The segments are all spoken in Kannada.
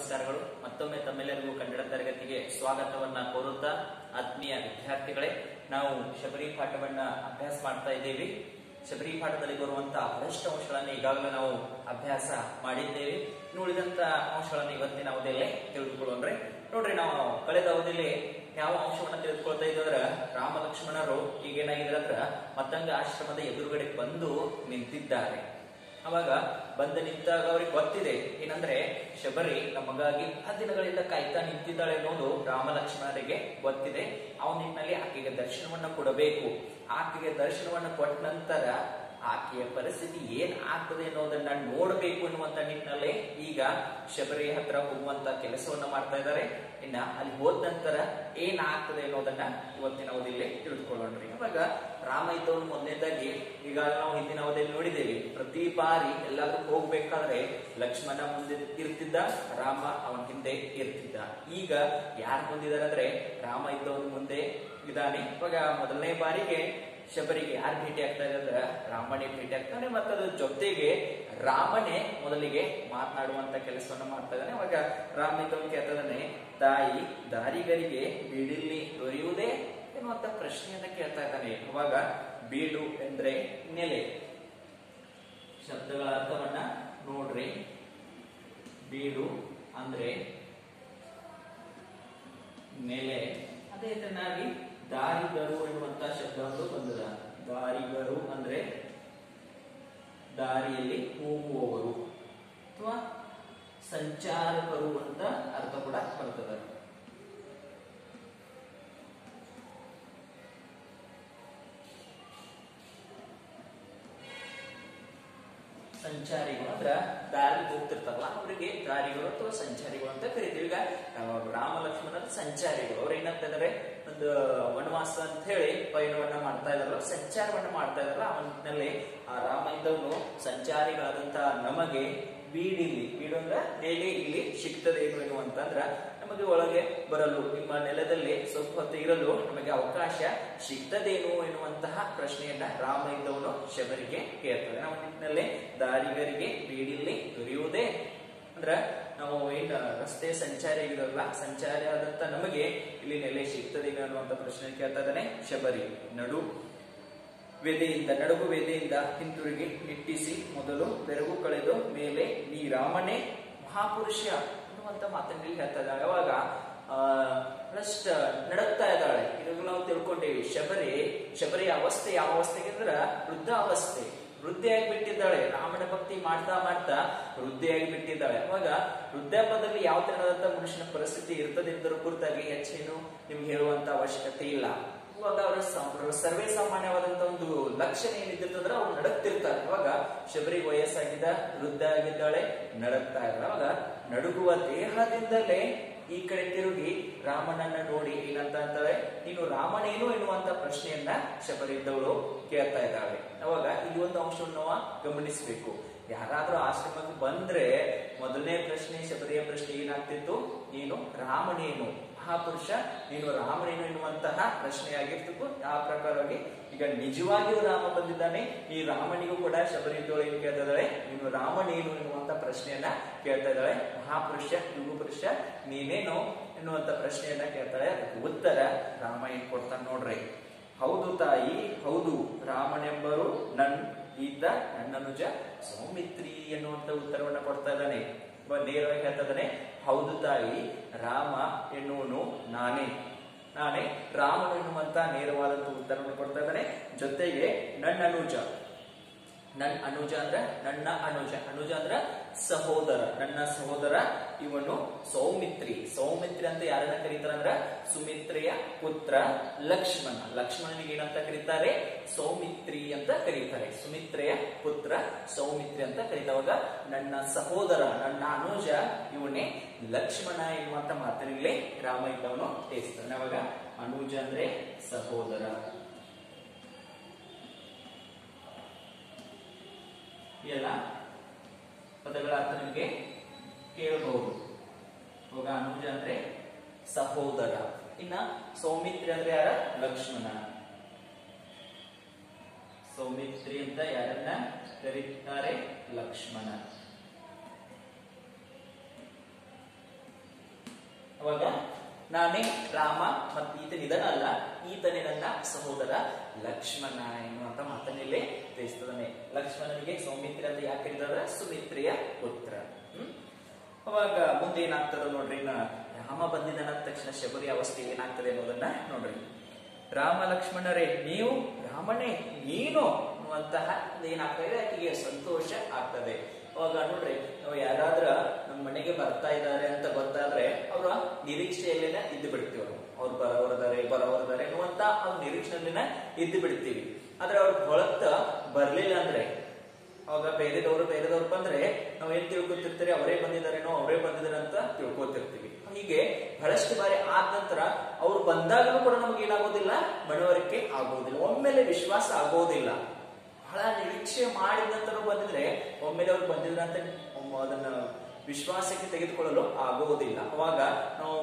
ನಮಸ್ಕಾರಗಳು ಮತ್ತೊಮ್ಮೆ ತಮ್ಮೆಲ್ಲರಿಗೂ ಕನ್ನಡ ತರಗತಿಗೆ ಸ್ವಾಗತವನ್ನ ಕೋರುತ್ತಾ ಆತ್ಮೀಯ ವಿದ್ಯಾರ್ಥಿಗಳೇ ನಾವು ಶಬರಿ ಪಾಠವನ್ನ ಅಭ್ಯಾಸ ಮಾಡ್ತಾ ಇದ್ದೇವೆ ಶಬರಿ ಪಾಠದಲ್ಲಿ ಬರುವಂತಹ ಬಹಳಷ್ಟು ಅಂಶಗಳನ್ನು ಈಗಾಗಲೇ ನಾವು ಅಭ್ಯಾಸ ಮಾಡಿದ್ದೇವೆ ಇನ್ನು ಉಳಿದಂತ ಅಂಶಗಳನ್ನು ಇವತ್ತಿನ ಅವಧಿಯಲ್ಲೇ ತಿಳಿದುಕೊಳ್ಳೋಣ್ರೆ ನೋಡ್ರಿ ನಾವು ಕಳೆದ ಅವಧಿಯಲ್ಲಿ ಯಾವ ಅಂಶವನ್ನ ತಿಳಿದುಕೊಳ್ತಾ ಇದ್ದದ್ರ ರಾಮ ಲಕ್ಷ್ಮಣರು ಈಗ ಏನಾಗಿದ್ರೆ ಅಂದ್ರ ಮತ್ತಂಗ ಆಶ್ರಮದ ಎದುರುಗಡೆ ಬಂದು ನಿಂತಿದ್ದಾರೆ ಅವಾಗ ಬಂದು ನಿಂತಾಗ ಅವ್ರಿಗೆ ಗೊತ್ತಿದೆ ಏನಂದ್ರೆ ಶಬರಿ ನಮಗಾಗಿ ಆ ದಿನಗಳಿಂದ ಕಾಯ್ತಾ ನಿಂತಿದ್ದಾಳೆ ಅನ್ನೋದು ರಾಮ ಲಕ್ಷ್ಮಣರಿಗೆ ಗೊತ್ತಿದೆ ಆ ನಿಟ್ಟಿನಲ್ಲಿ ಆಕೆಗೆ ದರ್ಶನವನ್ನ ಕೊಡಬೇಕು ಆಕೆಗೆ ದರ್ಶನವನ್ನ ಕೊಟ್ಟ ನಂತರ ಆಕೆಯ ಪರಿಸ್ಥಿತಿ ಏನ್ ಆಗ್ತದೆ ಅನ್ನೋದನ್ನ ನೋಡಬೇಕು ಅನ್ನುವಂತ ನಿಟ್ಟಿನಲ್ಲಿ ಈಗ ಶಬರಿ ಹತ್ರ ಹೋಗುವಂತ ಕೆಲಸವನ್ನ ಮಾಡ್ತಾ ಇದ್ದಾರೆ ಇನ್ನ ಅಲ್ಲಿ ಹೋದ ನಂತರ ಏನ್ ಆಗ್ತದೆ ಅನ್ನೋದನ್ನ ಇವತ್ತಿನ ಅವಧಿಯಲ್ಲಿ ತಿಳಿದುಕೊಳ್ಳೋಣ್ರಿ ಇವಾಗ ರಾಮ ಇದ್ದವನು ಮೊದಲನೇದಾಗಿ ಈಗ ನಾವು ಹಿಂದಿನ ಅವಧಿಯಲ್ಲಿ ನೋಡಿದ್ದೇವೆ ಪ್ರತಿ ಬಾರಿ ಎಲ್ಲಾದ್ರೂ ಹೋಗ್ಬೇಕಾದ್ರೆ ಲಕ್ಷ್ಮಣ ಮುಂದೆ ಇರ್ತಿದ್ದ ರಾಮ ಅವನ ಹಿಂದೆ ಇರ್ತಿದ್ದ ಈಗ ಯಾರು ಬಂದಿದ್ದಾರೆ ಅಂದ್ರೆ ರಾಮ ಇದ್ದವನು ಮುಂದೆ ಇದ್ದಾನೆ ಇವಾಗ ಮೊದಲನೇ ಬಾರಿಗೆ ಶಬರಿಗೆ ಯಾರು ಭೇಟಿ ಆಗ್ತಾ ಇದೆ ಅಂದ್ರೆ ರಾಮನೇ ಭೇಟಿ ಆಗ್ತಾನೆ ಮತ್ತು ಅದ್ರ ಜೊತೆಗೆ ರಾಮನೇ ಮೊದಲಿಗೆ ಮಾತನಾಡುವಂತ ಕೆಲಸವನ್ನ ಮಾಡ್ತಾ ಇದ್ದಾನೆ ಅವಾಗ ರಾಮ ಇದ್ದವನು ಕೇಳ್ತಾ ತಾಯಿ ದಾರಿಗರಿಗೆ ಬೀಡಿಲ್ಲಿ ದೊರೆಯುವುದೇ ಎನ್ನುವಂತ ಪ್ರಶ್ನೆಯನ್ನ ಕೇಳ್ತಾ ಇದ್ದಾನೆ ಅವಾಗ ಬೀಡು ಎಂದ್ರೆ ನೆಲೆ ಶಬ್ದಗಳ ಅರ್ಥವನ್ನ ನೋಡ್ರಿ ಬೀಡು ಅಂದ್ರೆ ನೆಲೆ ಅದೇ ತರನಾಗಿ ದಾರಿಗರು ಎನ್ನುವಂತ ಶಬ್ದ ಒಂದು ಬಂದದ ದಾರಿಗರು ಅಂದ್ರೆ ದಾರಿಯಲ್ಲಿ ಹೋಗುವವರು ಅಥವಾ ಸಂಚಾರಕರು ಅಂತ ಅರ್ಥ ಕೂಡ ಬರ್ತದೆ ಸಂಚಾರಿಗಳು ಅಂದ್ರ ದಾರಿ ಹೋಗ್ತಿರ್ತಾರಲ್ಲ ಅವರಿಗೆ ದಾರಿಗಳು ಅಥವಾ ಸಂಚಾರಿಗಳು ಅಂತ ಕರಿತೀವಿ ಈಗ ಆ, ರಾಮ ಲಕ್ಷ್ಮಣ ಸಂಚಾರಿಗಳು ಅವ್ರು ಏನಂತ ಇದಾರೆ ಒಂದು ವನವಾಸ ಅಂತ ಹೇಳಿ ಪಯಣವನ್ನ ಮಾಡ್ತಾ ಇದಾರಲ್ಲ ಸಂಚಾರವನ್ನ ಮಾಡ್ತಾ ಇದಾರಲ್ಲ ಅವನಲ್ಲಿ ಆ ರಾಮ ಇದ್ದವನು ಸಂಚಾರಿಗಳಾದಂತ ನಮಗೆ ಬೀಡಿಲ್ಲಿ ಬೀಡು ಅಂದ್ರ ನೆಲೆ ಇಲ್ಲಿ ಸಿಗ್ತದೆ ಏನು ಎನ್ನುವಂತಂದ್ರ ನಮಗೆ ಒಳಗೆ ಬರಲು ನಿಮ್ಮ ನೆಲದಲ್ಲಿ ಸ್ವಲ್ಪ ಹೊತ್ತು ಇರಲು ನಮಗೆ ಅವಕಾಶ ಸಿಗ್ತದೇನು ಎನ್ನುವಂತಹ ಪ್ರಶ್ನೆಯನ್ನ ರಾಮ ಇದ್ದವನು ಶಬರಿಗೆ ಕೇಳ್ತಾರೆ ನಾವು ನಿಟ್ಟಿನಲ್ಲಿ ದಾರಿಗರಿಗೆ ಬೀಡಿಲ್ಲಿ ದೊರೆಯುವುದೇ ಅಂದ್ರ ನಾವು ಏನ್ ರಸ್ತೆ ಸಂಚಾರಿ ಆಗಿರಲ್ಲ ಸಂಚಾರಿ ಆದಂತ ನಮಗೆ ಇಲ್ಲಿ ನೆಲೆ ಸಿಗ್ತದೆ ಅನ್ನುವಂತ ಪ್ರಶ್ನೆ ಕೇಳ್ತಾ ಇದ್ದಾನೆ ಶಬರಿ ನಡು ವೇದೆಯಿಂದ ನಡುಗು ವೇದೆಯಿಂದ ಹಿಂತಿರುಗಿ ನಿಟ್ಟಿಸಿ ಮೊದಲು ಬೆರಗು ಕಳೆದು ಮೇಲೆ ನೀ ರಾಮನೇ ಮಹಾಪುರುಷ ಅನ್ನುವಂತ ಮಾತನ್ನ ಇಲ್ಲಿ ಹೇಳ್ತಾ ಇದ್ದಾಳೆ ಅವಾಗ ಆ ಫಸ್ಟ್ ನಡಕ್ತಾ ಇದ್ದಾಳೆ ಇವಾಗ ನಾವು ತಿಳ್ಕೊಂಡೇವಿ ಶಬರಿ ಶಬರಿಯ ಅವಸ್ಥೆ ಯಾವ ಅವಸ್ಥೆಗೆ ಅಂದ್ರ ವೃದ್ಧ ಅವಸ್ಥೆ ವೃದ್ಧಿಯಾಗಿ ಬಿಟ್ಟಿದ್ದಾಳೆ ರಾಮನ ಭಕ್ತಿ ಮಾಡ್ತಾ ಮಾಡ್ತಾ ವೃದ್ಧಿಯಾಗಿ ಬಿಟ್ಟಿದ್ದಾಳೆ ಅವಾಗ ವೃದ್ಧಾಪದಲ್ಲಿ ಯಾವ ತರಹದಂತ ಮನುಷ್ಯನ ಪರಿಸ್ಥಿತಿ ಇರ್ತದೆ ಎಂದರ ಕುರಿತಾಗಿ ಹೆಚ್ಚೇನು ನಿಮ್ಗೆ ಹೇಳುವಂತ ಅವಶ್ಯಕತೆ ಇಲ್ಲ ಇವಾಗ ಅವರ ಸಂ- ಸರ್ವೇ ಸಾಮಾನ್ಯವಾದಂತ ಒಂದು ಲಕ್ಷಣ ಏನಿದ್ದಿರ್ತಂದ್ರೆ ಅವ್ರು ನಡಕ್ತಿರ್ತಾರೆ ಇವಾಗ ಶಬರಿಗೆ ವಯಸ್ಸಾಗಿದ್ದ ವೃದ್ಧ ಆಗಿದ್ದಾಳೆ ನಡಕ್ತಾ ಇದ್ದಾರೆ ಅವಾಗ ನಡುಗುವ ದೇಹದಿಂದಲೇ ಈ ಕಡೆ ತಿರುಗಿ ರಾಮನನ್ನ ನೋಡಿ ಏನಂತ ಅಂತಾಳೆ ನೀನು ರಾಮನೇನು ಎನ್ನುವಂತ ಪ್ರಶ್ನೆಯನ್ನ ಶಬರಿದ್ದವಳು ಕೇಳ್ತಾ ಇದ್ದಾಳೆ ಅವಾಗ ಈ ಒಂದು ಅಂಶವನ್ನು ನಾವು ಗಮನಿಸಬೇಕು ಯಾರಾದ್ರೂ ಆಶ್ರಮಕ್ಕೆ ಬಂದ್ರೆ ಮೊದಲನೇ ಪ್ರಶ್ನೆ ಶಬರಿಯ ಪ್ರಶ್ನೆ ಏನಾಗ್ತಿತ್ತು ನೀನು ರಾಮನೇನು ಮಹಾಪುರುಷ ನೀನು ರಾಮನೇನು ಎನ್ನುವಂತಹ ಪ್ರಶ್ನೆ ಆಗಿರ್ತಿತ್ತು ಆ ಪ್ರಕಾರವಾಗಿ ಈಗ ನಿಜವಾಗಿಯೂ ರಾಮ ಬಂದಿದ್ದಾನೆ ಈ ರಾಮನಿಗೂ ಕೂಡ ಶಬರಿ ಇದ್ದವಳು ಏನ್ ಕೇಳ್ತಾ ಇದ್ದಾಳೆ ನೀನು ರಾಮನೇನು ಎನ್ನುವಂತ ಪ್ರಶ್ನೆಯನ್ನ ಕೇಳ್ತಾ ಇದ್ದಾಳೆ ಮಹಾಪುರುಷ ಯುಗ ಪುರುಷ ನೀನೇನು ಎನ್ನುವಂತ ಪ್ರಶ್ನೆಯನ್ನ ಕೇಳ್ತಾಳೆ ಅದಕ್ಕೆ ಉತ್ತರ ರಾಮ ಏನ್ ಕೊಡ್ತಾನೆ ನೋಡ್ರಿ ಹೌದು ತಾಯಿ ಹೌದು ರಾಮನೆಂಬರು ನನ್ ಈತ ನನ್ನನುಜ ಸೌಮಿತ್ರಿ ಎನ್ನುವಂತ ಉತ್ತರವನ್ನ ಕೊಡ್ತಾ ಇದ್ದಾನೆ ಇವಾಗ ನೇರವಾಗಿ ಹೇಳ್ತಾ ಇದ್ದಾನೆ ಹೌದು ತಾಯಿ ರಾಮ ಎನ್ನುವನು ನಾನೇ ನಾನೇ ರಾಮನು ಎನ್ನುವಂತ ನೇರವಾದಂತ ಉತ್ತರವನ್ನು ಕೊಡ್ತಾ ಇದ್ದಾನೆ ಜೊತೆಗೆ ನನ್ನ ಅನುಜ ನನ್ನ ಅನುಜ ಅಂದ್ರೆ ನನ್ನ ಅನುಜ ಅನುಜ ಅಂದ್ರ ಸಹೋದರ ನನ್ನ ಸಹೋದರ ಇವನು ಸೌಮಿತ್ರಿ ಸೌಮಿತ್ರಿ ಅಂತ ಯಾರನ್ನ ಕರೀತಾರ ಅಂದ್ರ ಸುಮಿತ್ರೆಯ ಪುತ್ರ ಲಕ್ಷ್ಮಣ ಲಕ್ಷ್ಮಣನಿಗೆ ಏನಂತ ಕರೀತಾರೆ ಸೌಮಿತ್ರಿ ಅಂತ ಕರೀತಾರೆ ಸುಮಿತ್ರೆಯ ಪುತ್ರ ಸೌಮಿತ್ರಿ ಅಂತ ಕರೀತಾವಾಗ ನನ್ನ ಸಹೋದರ ನನ್ನ ಅನುಜ ಇವನೇ ಲಕ್ಷ್ಮಣ ಎನ್ನುವಂತ ಮಾತಿನಲ್ಲಿ ರಾಮ ಇದ್ದವನು ತಿಳಿಸ್ತಾನೆ ಅವಾಗ ಅನುಜ ಅಂದ್ರೆ ಸಹೋದರ ಈ ಎಲ್ಲ ಪದಗಳ ಅರ್ಥ ನಿಮಗೆ ಕೇಳಬಹುದು ಇವಾಗ ಅನುಜ ಅಂದ್ರೆ ಸಹೋದರ ಇನ್ನ ಸೌಮಿತ್ರಿ ಅಂದ್ರೆ ಯಾರ ಲಕ್ಷ್ಮಣ ಸೌಮಿತ್ರಿ ಅಂತ ಯಾರನ್ನ ಕರೀತಾರೆ ಲಕ್ಷ್ಮಣ ಅವಾಗ ನಾನೇ ರಾಮ ಮತ್ತು ಈತನಿದನಲ್ಲ ಈತನೇ ನನ್ನ ಸಹೋದರ ಲಕ್ಷ್ಮಣ ಎನ್ನುವಂತ ಮಾತನ್ನಿಲ್ಲಿ ತಿಳಿಸ್ತದಾನೆ ಲಕ್ಷ್ಮಣನಿಗೆ ಸೌಮಿತ್ರಿ ಅಂತ ಯಾಕೆ ಕರೀತಾರೆ ಸುಮಿತ್ರೆಯ ಪುತ್ರ ಹ್ಮ್ ಅವಾಗ ಮುಂದೆ ಏನಾಗ್ತದೆ ನೋಡ್ರಿ ಇನ್ನ ರಾಮ ಬಂದಿದ್ದಾನ ಅಂದ ತಕ್ಷಣ ಶಬರಿ ಅವಸ್ಥೆ ಏನಾಗ್ತದೆ ಅನ್ನೋದನ್ನ ನೋಡ್ರಿ ರಾಮ ಲಕ್ಷ್ಮಣರೇ ನೀವು ರಾಮನೇ ನೀನು ಅನ್ನುವಂತಹ ಏನಾಗ್ತದೆ ಆಕೆಗೆ ಸಂತೋಷ ಆಗ್ತದೆ ಅವಾಗ ನೋಡ್ರಿ ನಾವು ಯಾರಾದ್ರ ನಮ್ಮ ಮನೆಗೆ ಬರ್ತಾ ಇದ್ದಾರೆ ಅಂತ ಗೊತ್ತಾದ್ರೆ ಅವರ ನಿರೀಕ್ಷೆಯಲ್ಲೇನ ಇದ್ದು ಬಿಡ್ತೀವಿ ನಾವು ಅವ್ರು ಬರೋರ್ದಾರೆ ಬರೋರ್ದಾರೆ ಅನ್ನುವಂತ ಅವ್ರ ನಿರೀಕ್ಷೆಯಲ್ಲಿನ ಇದ್ದು ಬಿಡ್ತೀವಿ ಆದ್ರೆ ಅವ್ರ ಹೊಳತ್ತ ಬರ್ಲಿಲ್ಲ ಅಂದ್ರೆ ಅವಾಗ ಬೇರೆದವರು ಬೇರೆದವ್ರು ಬಂದ್ರೆ ನಾವ್ ಏನ್ ತಿಳ್ಕೊತಿರ್ತೀರಿ ಅವರೇ ಬಂದಿದ್ದಾರೇನೋ ಅವರೇ ಬಂದಿದ್ದಾರೆ ಅಂತ ತಿಳ್ಕೊತಿರ್ತೀವಿ ಹೀಗೆ ಬಹಳಷ್ಟು ಬಾರಿ ಆದ ನಂತರ ಅವ್ರು ಬಂದಾಗಲೂ ಕೂಡ ನಮ್ಗೆ ಏನಾಗೋದಿಲ್ಲ ಮನವರಿಕೆ ಆಗೋದಿಲ್ಲ ಒಮ್ಮೆಲೆ ವಿಶ್ವಾಸ ಆಗೋದಿಲ್ಲ ಬಹಳ ನಿರೀಕ್ಷೆ ಮಾಡಿದ ನಂತರ ಬಂದಿದ್ರೆ ಒಮ್ಮೆಲೆ ಅವ್ರು ಬಂದಿದ್ರ ಅಂತ ಒಮ್ಮೆ ಅದನ್ನ ವಿಶ್ವಾಸಕ್ಕೆ ತೆಗೆದುಕೊಳ್ಳಲು ಆಗೋದಿಲ್ಲ ಅವಾಗ ನಾವು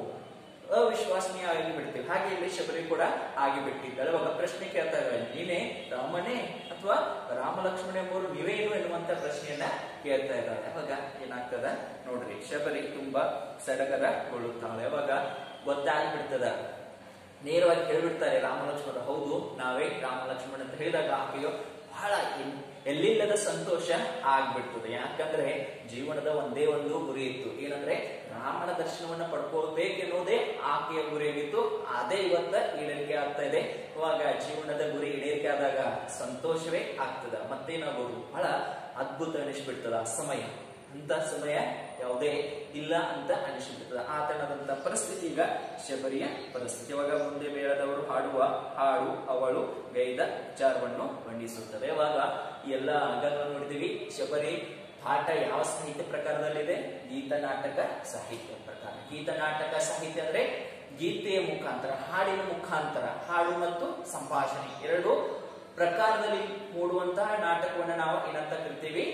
ಅವಿಶ್ವಾಸನೀಯ ಆಗಿ ಬಿಡ್ತೀವಿ ಹಾಗೆ ಇಲ್ಲಿ ಶಬರಿ ಕೂಡ ಆಗಿ ಬಿಟ್ಟಿದ್ದಾಳೆ ಅವಾಗ ಪ್ರಶ್ನೆ ಕೇಳ್ತಾ ಇದ್ದಾಳೆ ನೀನೇ ರಾಮನೇ ಅಥವಾ ರಾಮ ಲಕ್ಷ್ಮಣ ಎಂಬುವರು ನೀವೇನು ಎನ್ನುವಂತ ಪ್ರಶ್ನೆಯನ್ನ ಕೇಳ್ತಾ ಇದ್ದಾಳೆ ಅವಾಗ ಏನಾಗ್ತದ ನೋಡ್ರಿ ಶಬರಿ ತುಂಬಾ ಸಡಗರಗೊಳ್ಳುತ್ತಾಳೆ ಅವಾಗ ಗೊತ್ತಾಗ್ಬಿಡ್ತದ ನೇರವಾಗಿ ಹೇಳ್ಬಿಡ್ತಾರೆ ರಾಮ ಲಕ್ಷ್ಮಣ ಹೌದು ನಾವೇ ರಾಮ ಲಕ್ಷ್ಮಣ ಅಂತ ಹೇಳಿದಾಗ ಆಕೆಯು ಬಹಳ ಎನ್- ಎಲ್ಲಿಲ್ಲದ ಸಂತೋಷ ಆಗ್ಬಿಡ್ತದೆ ಯಾಕಂದ್ರೆ ಜೀವನದ ಒಂದೇ ಒಂದು ಗುರಿ ಇತ್ತು ಏನಂದ್ರೆ ರಾಮನ ದರ್ಶನವನ್ನ ಪಡ್ಕೊಳ್ಬೇಕೆನ್ನುವುದೇ ಆಕೆಯ ಗುರಿಯಾಗಿತ್ತು ಅದೇ ಇವತ್ತ ಈಡೇರಿಕೆ ಆಗ್ತಾ ಇದೆ ಇವಾಗ ಜೀವನದ ಗುರಿ ಈಡೇರಿಕೆ ಆದಾಗ ಸಂತೋಷವೇ ಆಗ್ತದ ಮತ್ತೇನಾಗೋದು ಬಹಳ ಅದ್ಭುತ ಅನಿಸ್ಬಿಡ್ತದ ಆ ಸಮಯ ಅಂತ ಸಮಯ ಯಾವುದೇ ಇಲ್ಲ ಅಂತ ಅನಿಸ್ಬಿಡ್ತದ ಆ ತರನಾದಂತ ಪರಿಸ್ಥಿತಿ ಈಗ ಶಬರಿಯ ಪರಿಸ್ಥಿತಿ ಇವಾಗ ಮುಂದೆ ಮೇಳದವರು ಹಾಡುವ ಹಾಡು ಅವಳು ಗೈದ ವಿಚಾರವನ್ನು ಮಂಡಿಸುತ್ತದೆ ಇವಾಗ ಈ ಎಲ್ಲ ಅಂಗಗಳನ್ನು ನೋಡಿದೀವಿ ಶಬರಿ ಪಾಠ ಯಾವ ಸಾಹಿತ್ಯ ಪ್ರಕಾರದಲ್ಲಿದೆ ಗೀತ ನಾಟಕ ಸಾಹಿತ್ಯ ಪ್ರಕಾರ ಗೀತ ನಾಟಕ ಸಾಹಿತ್ಯ ಅಂದ್ರೆ ಗೀತೆಯ ಮುಖಾಂತರ ಹಾಡಿನ ಮುಖಾಂತರ ಹಾಡು ಮತ್ತು ಸಂಭಾಷಣೆ ಎರಡು ಪ್ರಕಾರದಲ್ಲಿ ಮೂಡುವಂತಹ ನಾಟಕವನ್ನ ನಾವು ಏನಂತ ಕರಿತೀವಿ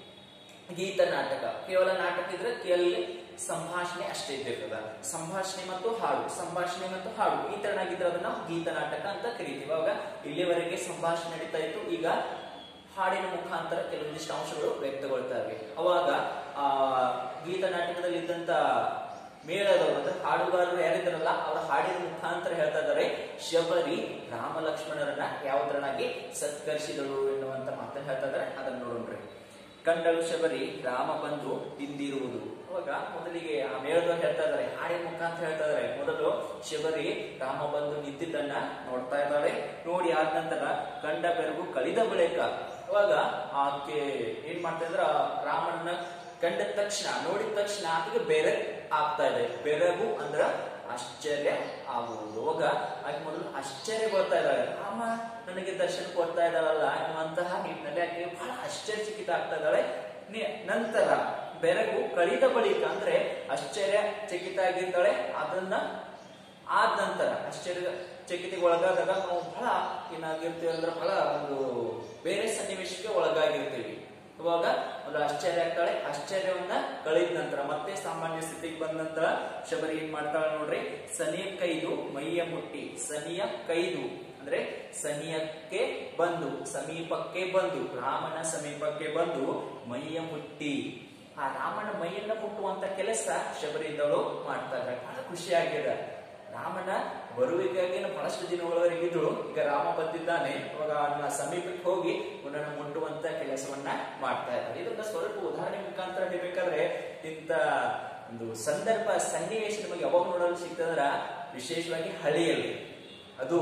ಗೀತ ನಾಟಕ ಕೇವಲ ನಾಟಕ ಇದ್ರೆ ಕೇವಲ ಸಂಭಾಷಣೆ ಅಷ್ಟೇ ಇದ್ದಿರ್ತದ ಸಂಭಾಷಣೆ ಮತ್ತು ಹಾಡು ಸಂಭಾಷಣೆ ಮತ್ತು ಹಾಡು ಈ ತರನಾಗಿದ್ರೆ ಅದನ್ನ ನಾವು ಗೀತ ನಾಟಕ ಅಂತ ಕರಿತೀವಿ ಅವಾಗ ಇಲ್ಲಿವರೆಗೆ ಸಂಭಾಷಣೆ ನಡೀತಾ ಇತ್ತು ಈಗ ಹಾಡಿನ ಮುಖಾಂತರ ಕೆಲವೊಂದಿಷ್ಟು ಅಂಶಗಳು ವ್ಯಕ್ತಗೊಳ್ತಾ ಇವೆ ಅವಾಗ ಆ ಗೀತ ನಾಟಕದಲ್ಲಿ ಇದ್ದಂತ ಮೇಳದವರು ಅಂದ್ರೆ ಹಾಡುಗಾರರು ಯಾರಿದ್ದಾರಲ್ಲ ಅವರ ಹಾಡಿನ ಮುಖಾಂತರ ಹೇಳ್ತಾ ಇದ್ದಾರೆ ಶಬರಿ ರಾಮ ಲಕ್ಷ್ಮಣರನ್ನ ಯಾವ ತರನಾಗಿ ಸತ್ಕರಿಸಿದಳು ಎನ್ನುವಂತ ಮಾತನ್ನ ಹೇಳ್ತಾ ಇದ್ದಾರೆ ಅದನ್ನ ನೋಡೋಣ್ರಿ ಕಂಡಳು ಶಬರಿ ರಾಮ ಬಂದು ತಿಂದಿರುವುದು ಅವಾಗ ಮೊದಲಿಗೆ ಆ ಮೇಳದವ್ರು ಹೇಳ್ತಾ ಇದ್ದಾರೆ ಹಾಡಿನ ಮುಖಾಂತರ ಹೇಳ್ತಾ ಇದ್ದಾರೆ ಮೊದಲು ಶಬರಿ ರಾಮ ಬಂದು ನಿಂತಿದ್ದನ್ನ ನೋಡ್ತಾ ಇದ್ದಾಳೆ ನೋಡಿ ಆದ ನಂತರ ಕಂಡ ಬೆರಗು ಕಳಿದ ಬಳಿಕ ಅವಾಗ ಆಕೆ ಏನ್ ಮಾಡ್ತಾ ಇದ್ರ ರಾಮನ ಕಂಡ ತಕ್ಷಣ ನೋಡಿದ ತಕ್ಷಣ ಆಕೆಗೆ ಬೆರೆ ಆಗ್ತಾ ಇದೆ ಬೆರಗು ಅಂದ್ರ ಆಶ್ಚರ್ಯ ಆಗುವುದು ಅವಾಗ ಆಕೆ ಮೊದಲು ಆಶ್ಚರ್ಯ ಬರ್ತಾ ಇದ್ದಾಳೆ ರಾಮ ನನಗೆ ದರ್ಶನ ಕೊಡ್ತಾ ಇದ್ದಾಳಲ್ಲ ಎನ್ನುವಂತಹ ನಿಟ್ಟಿನಲ್ಲಿ ಆಕೆ ಬಹಳ ಆಶ್ಚರ್ಯಚಕಿತ ಆಗ್ತಾ ಇದ್ದಾಳೆ ನಿ- ನಂತರ ಬೆರಗು ಕಳಿದ ಬಳಿಕ ಅಂದ್ರೆ ಆಶ್ಚರ್ಯ ಚಕಿತ ಆಗಿರ್ತಾಳೆ ಅದನ್ನ ಆದ ನಂತರ ಆಶ್ಚರ್ಯ ಚಕಿತಿಗೆ ಒಳಗಾದಾಗ ನಾವು ಬಹಳ ಏನಾಗಿರ್ತೀವಿ ಅಂದ್ರೆ ಬಹಳ ಒಂದು ಬೇರೆ ಸನ್ನಿವೇಶಕ್ಕೆ ಒಳಗಾಗಿರ್ತೀವಿ ಇವಾಗ ಒಂದು ಆಶ್ಚರ್ಯ ಆಗ್ತಾಳೆ ಆಶ್ಚರ್ಯವನ್ನ ಕಳೆದ ನಂತರ ಮತ್ತೆ ಸಾಮಾನ್ಯ ಸ್ಥಿತಿಗೆ ಬಂದ ನಂತರ ಶಬರಿ ಏನ್ ಮಾಡ್ತಾಳೆ ನೋಡ್ರಿ ಸನಿಯ ಕೈದು ಮೈಯ ಮುಟ್ಟಿ ಸನಿಯ ಕೈದು ಅಂದ್ರೆ ಸನಿಯಕ್ಕೆ ಬಂದು ಸಮೀಪಕ್ಕೆ ಬಂದು ರಾಮನ ಸಮೀಪಕ್ಕೆ ಬಂದು ಮೈಯ ಮುಟ್ಟಿ ಆ ರಾಮನ ಮೈಯನ್ನ ಮುಟ್ಟುವಂತ ಕೆಲಸ ಶಬರಿದ್ದವಳು ಮಾಡ್ತಾ ಇದ್ದಾರೆ ಬಹಳ ಖುಷಿಯಾಗಿದೆ ರಾಮನ ಬರುವಿಗಾಗಿ ಬಹಳಷ್ಟು ದಿನಗಳವರೆಗೆ ಇದ್ರು ಈಗ ರಾಮ ಬಂದಿದ್ದಾನೆ ಅವಾಗ ಅವನ ಸಮೀಪಕ್ಕೆ ಹೋಗಿ ಅವನನ್ನು ಮುಟ್ಟುವಂತ ಕೆಲಸವನ್ನ ಮಾಡ್ತಾ ಇದ್ದಾರೆ ಇದನ್ನ ಸ್ವಲ್ಪ ಉದಾಹರಣೆ ಮುಖಾಂತರ ಹೇಳ್ಬೇಕಾದ್ರೆ ಇಂತ ಒಂದು ಸಂದರ್ಭ ಸನ್ನಿವೇಶ ನಮಗೆ ಯಾವಾಗ ನೋಡಲು ಸಿಗ್ತದ್ರ ವಿಶೇಷವಾಗಿ ಹಳ್ಳಿಯಲ್ಲಿ ಅದು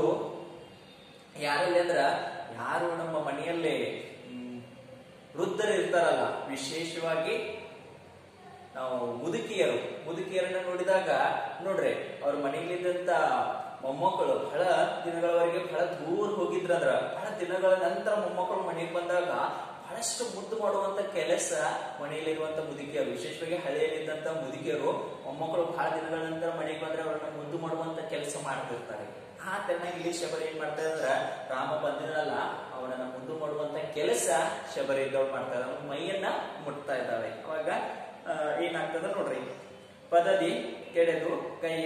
ಯಾರಲ್ಲಿ ಅಂದ್ರ ಯಾರು ನಮ್ಮ ಮನೆಯಲ್ಲಿ ಹ್ಮ್, ವೃದ್ಧರು ಇರ್ತಾರಲ್ಲ ವಿಶೇಷವಾಗಿ ನಾವು ಮುದುಕಿಯರು ಮುದುಕಿಯರನ್ನ ನೋಡಿದಾಗ ನೋಡ್ರಿ ಅವ್ರ ಮನೆಯಲ್ಲಿದ್ದಂತ ಮೊಮ್ಮಕ್ಕಳು ಬಹಳ ದಿನಗಳವರೆಗೆ ಬಹಳ ದೂರ ಹೋಗಿದ್ರಂದ್ರ ಬಹಳ ದಿನಗಳ ನಂತರ ಮೊಮ್ಮಕ್ಕಳು ಮನೆಗೆ ಬಂದಾಗ ಬಹಳಷ್ಟು ಮುದ್ದು ಮಾಡುವಂತ ಕೆಲಸ ಮನೆಯಲ್ಲಿರುವಂತ ಮುದುಕಿಯರು ವಿಶೇಷವಾಗಿ ಹಳ್ಳಿಯಲ್ಲಿದ್ದಂತ ಮುದುಕಿಯರು ಮೊಮ್ಮಕ್ಕಳು ಬಹಳ ದಿನಗಳ ನಂತರ ಮನೆಗೆ ಬಂದ್ರೆ ಅವರನ್ನ ಮುದ್ದು ಮಾಡುವಂತ ಕೆಲಸ ಮಾಡ್ತಿರ್ತಾರೆ ಆ ತೆರನಾಗಿ ಇಲ್ಲಿ ಶಬರಿ ಏನ್ ಮಾಡ್ತಾ ಇದ್ರ ರಾಮ ಬಂದಿರಲ್ಲ ಅವನನ್ನ ಮುದ್ದು ಮಾಡುವಂತ ಕೆಲಸ ಶಬರಿ ಇದ್ದವ್ರು ಮಾಡ್ತಾ ಇದ್ದಾರೆ ಅವ್ನ ಮೈಯನ್ನ ಮುಟ್ತಾ ಇದ್ದಾಳೆ ಅವಾಗ ಆ, ಏನಾಗ್ತದ ನೋಡ್ರಿ ಪದದಿ ಕೆಡೆದು ಕೈಯ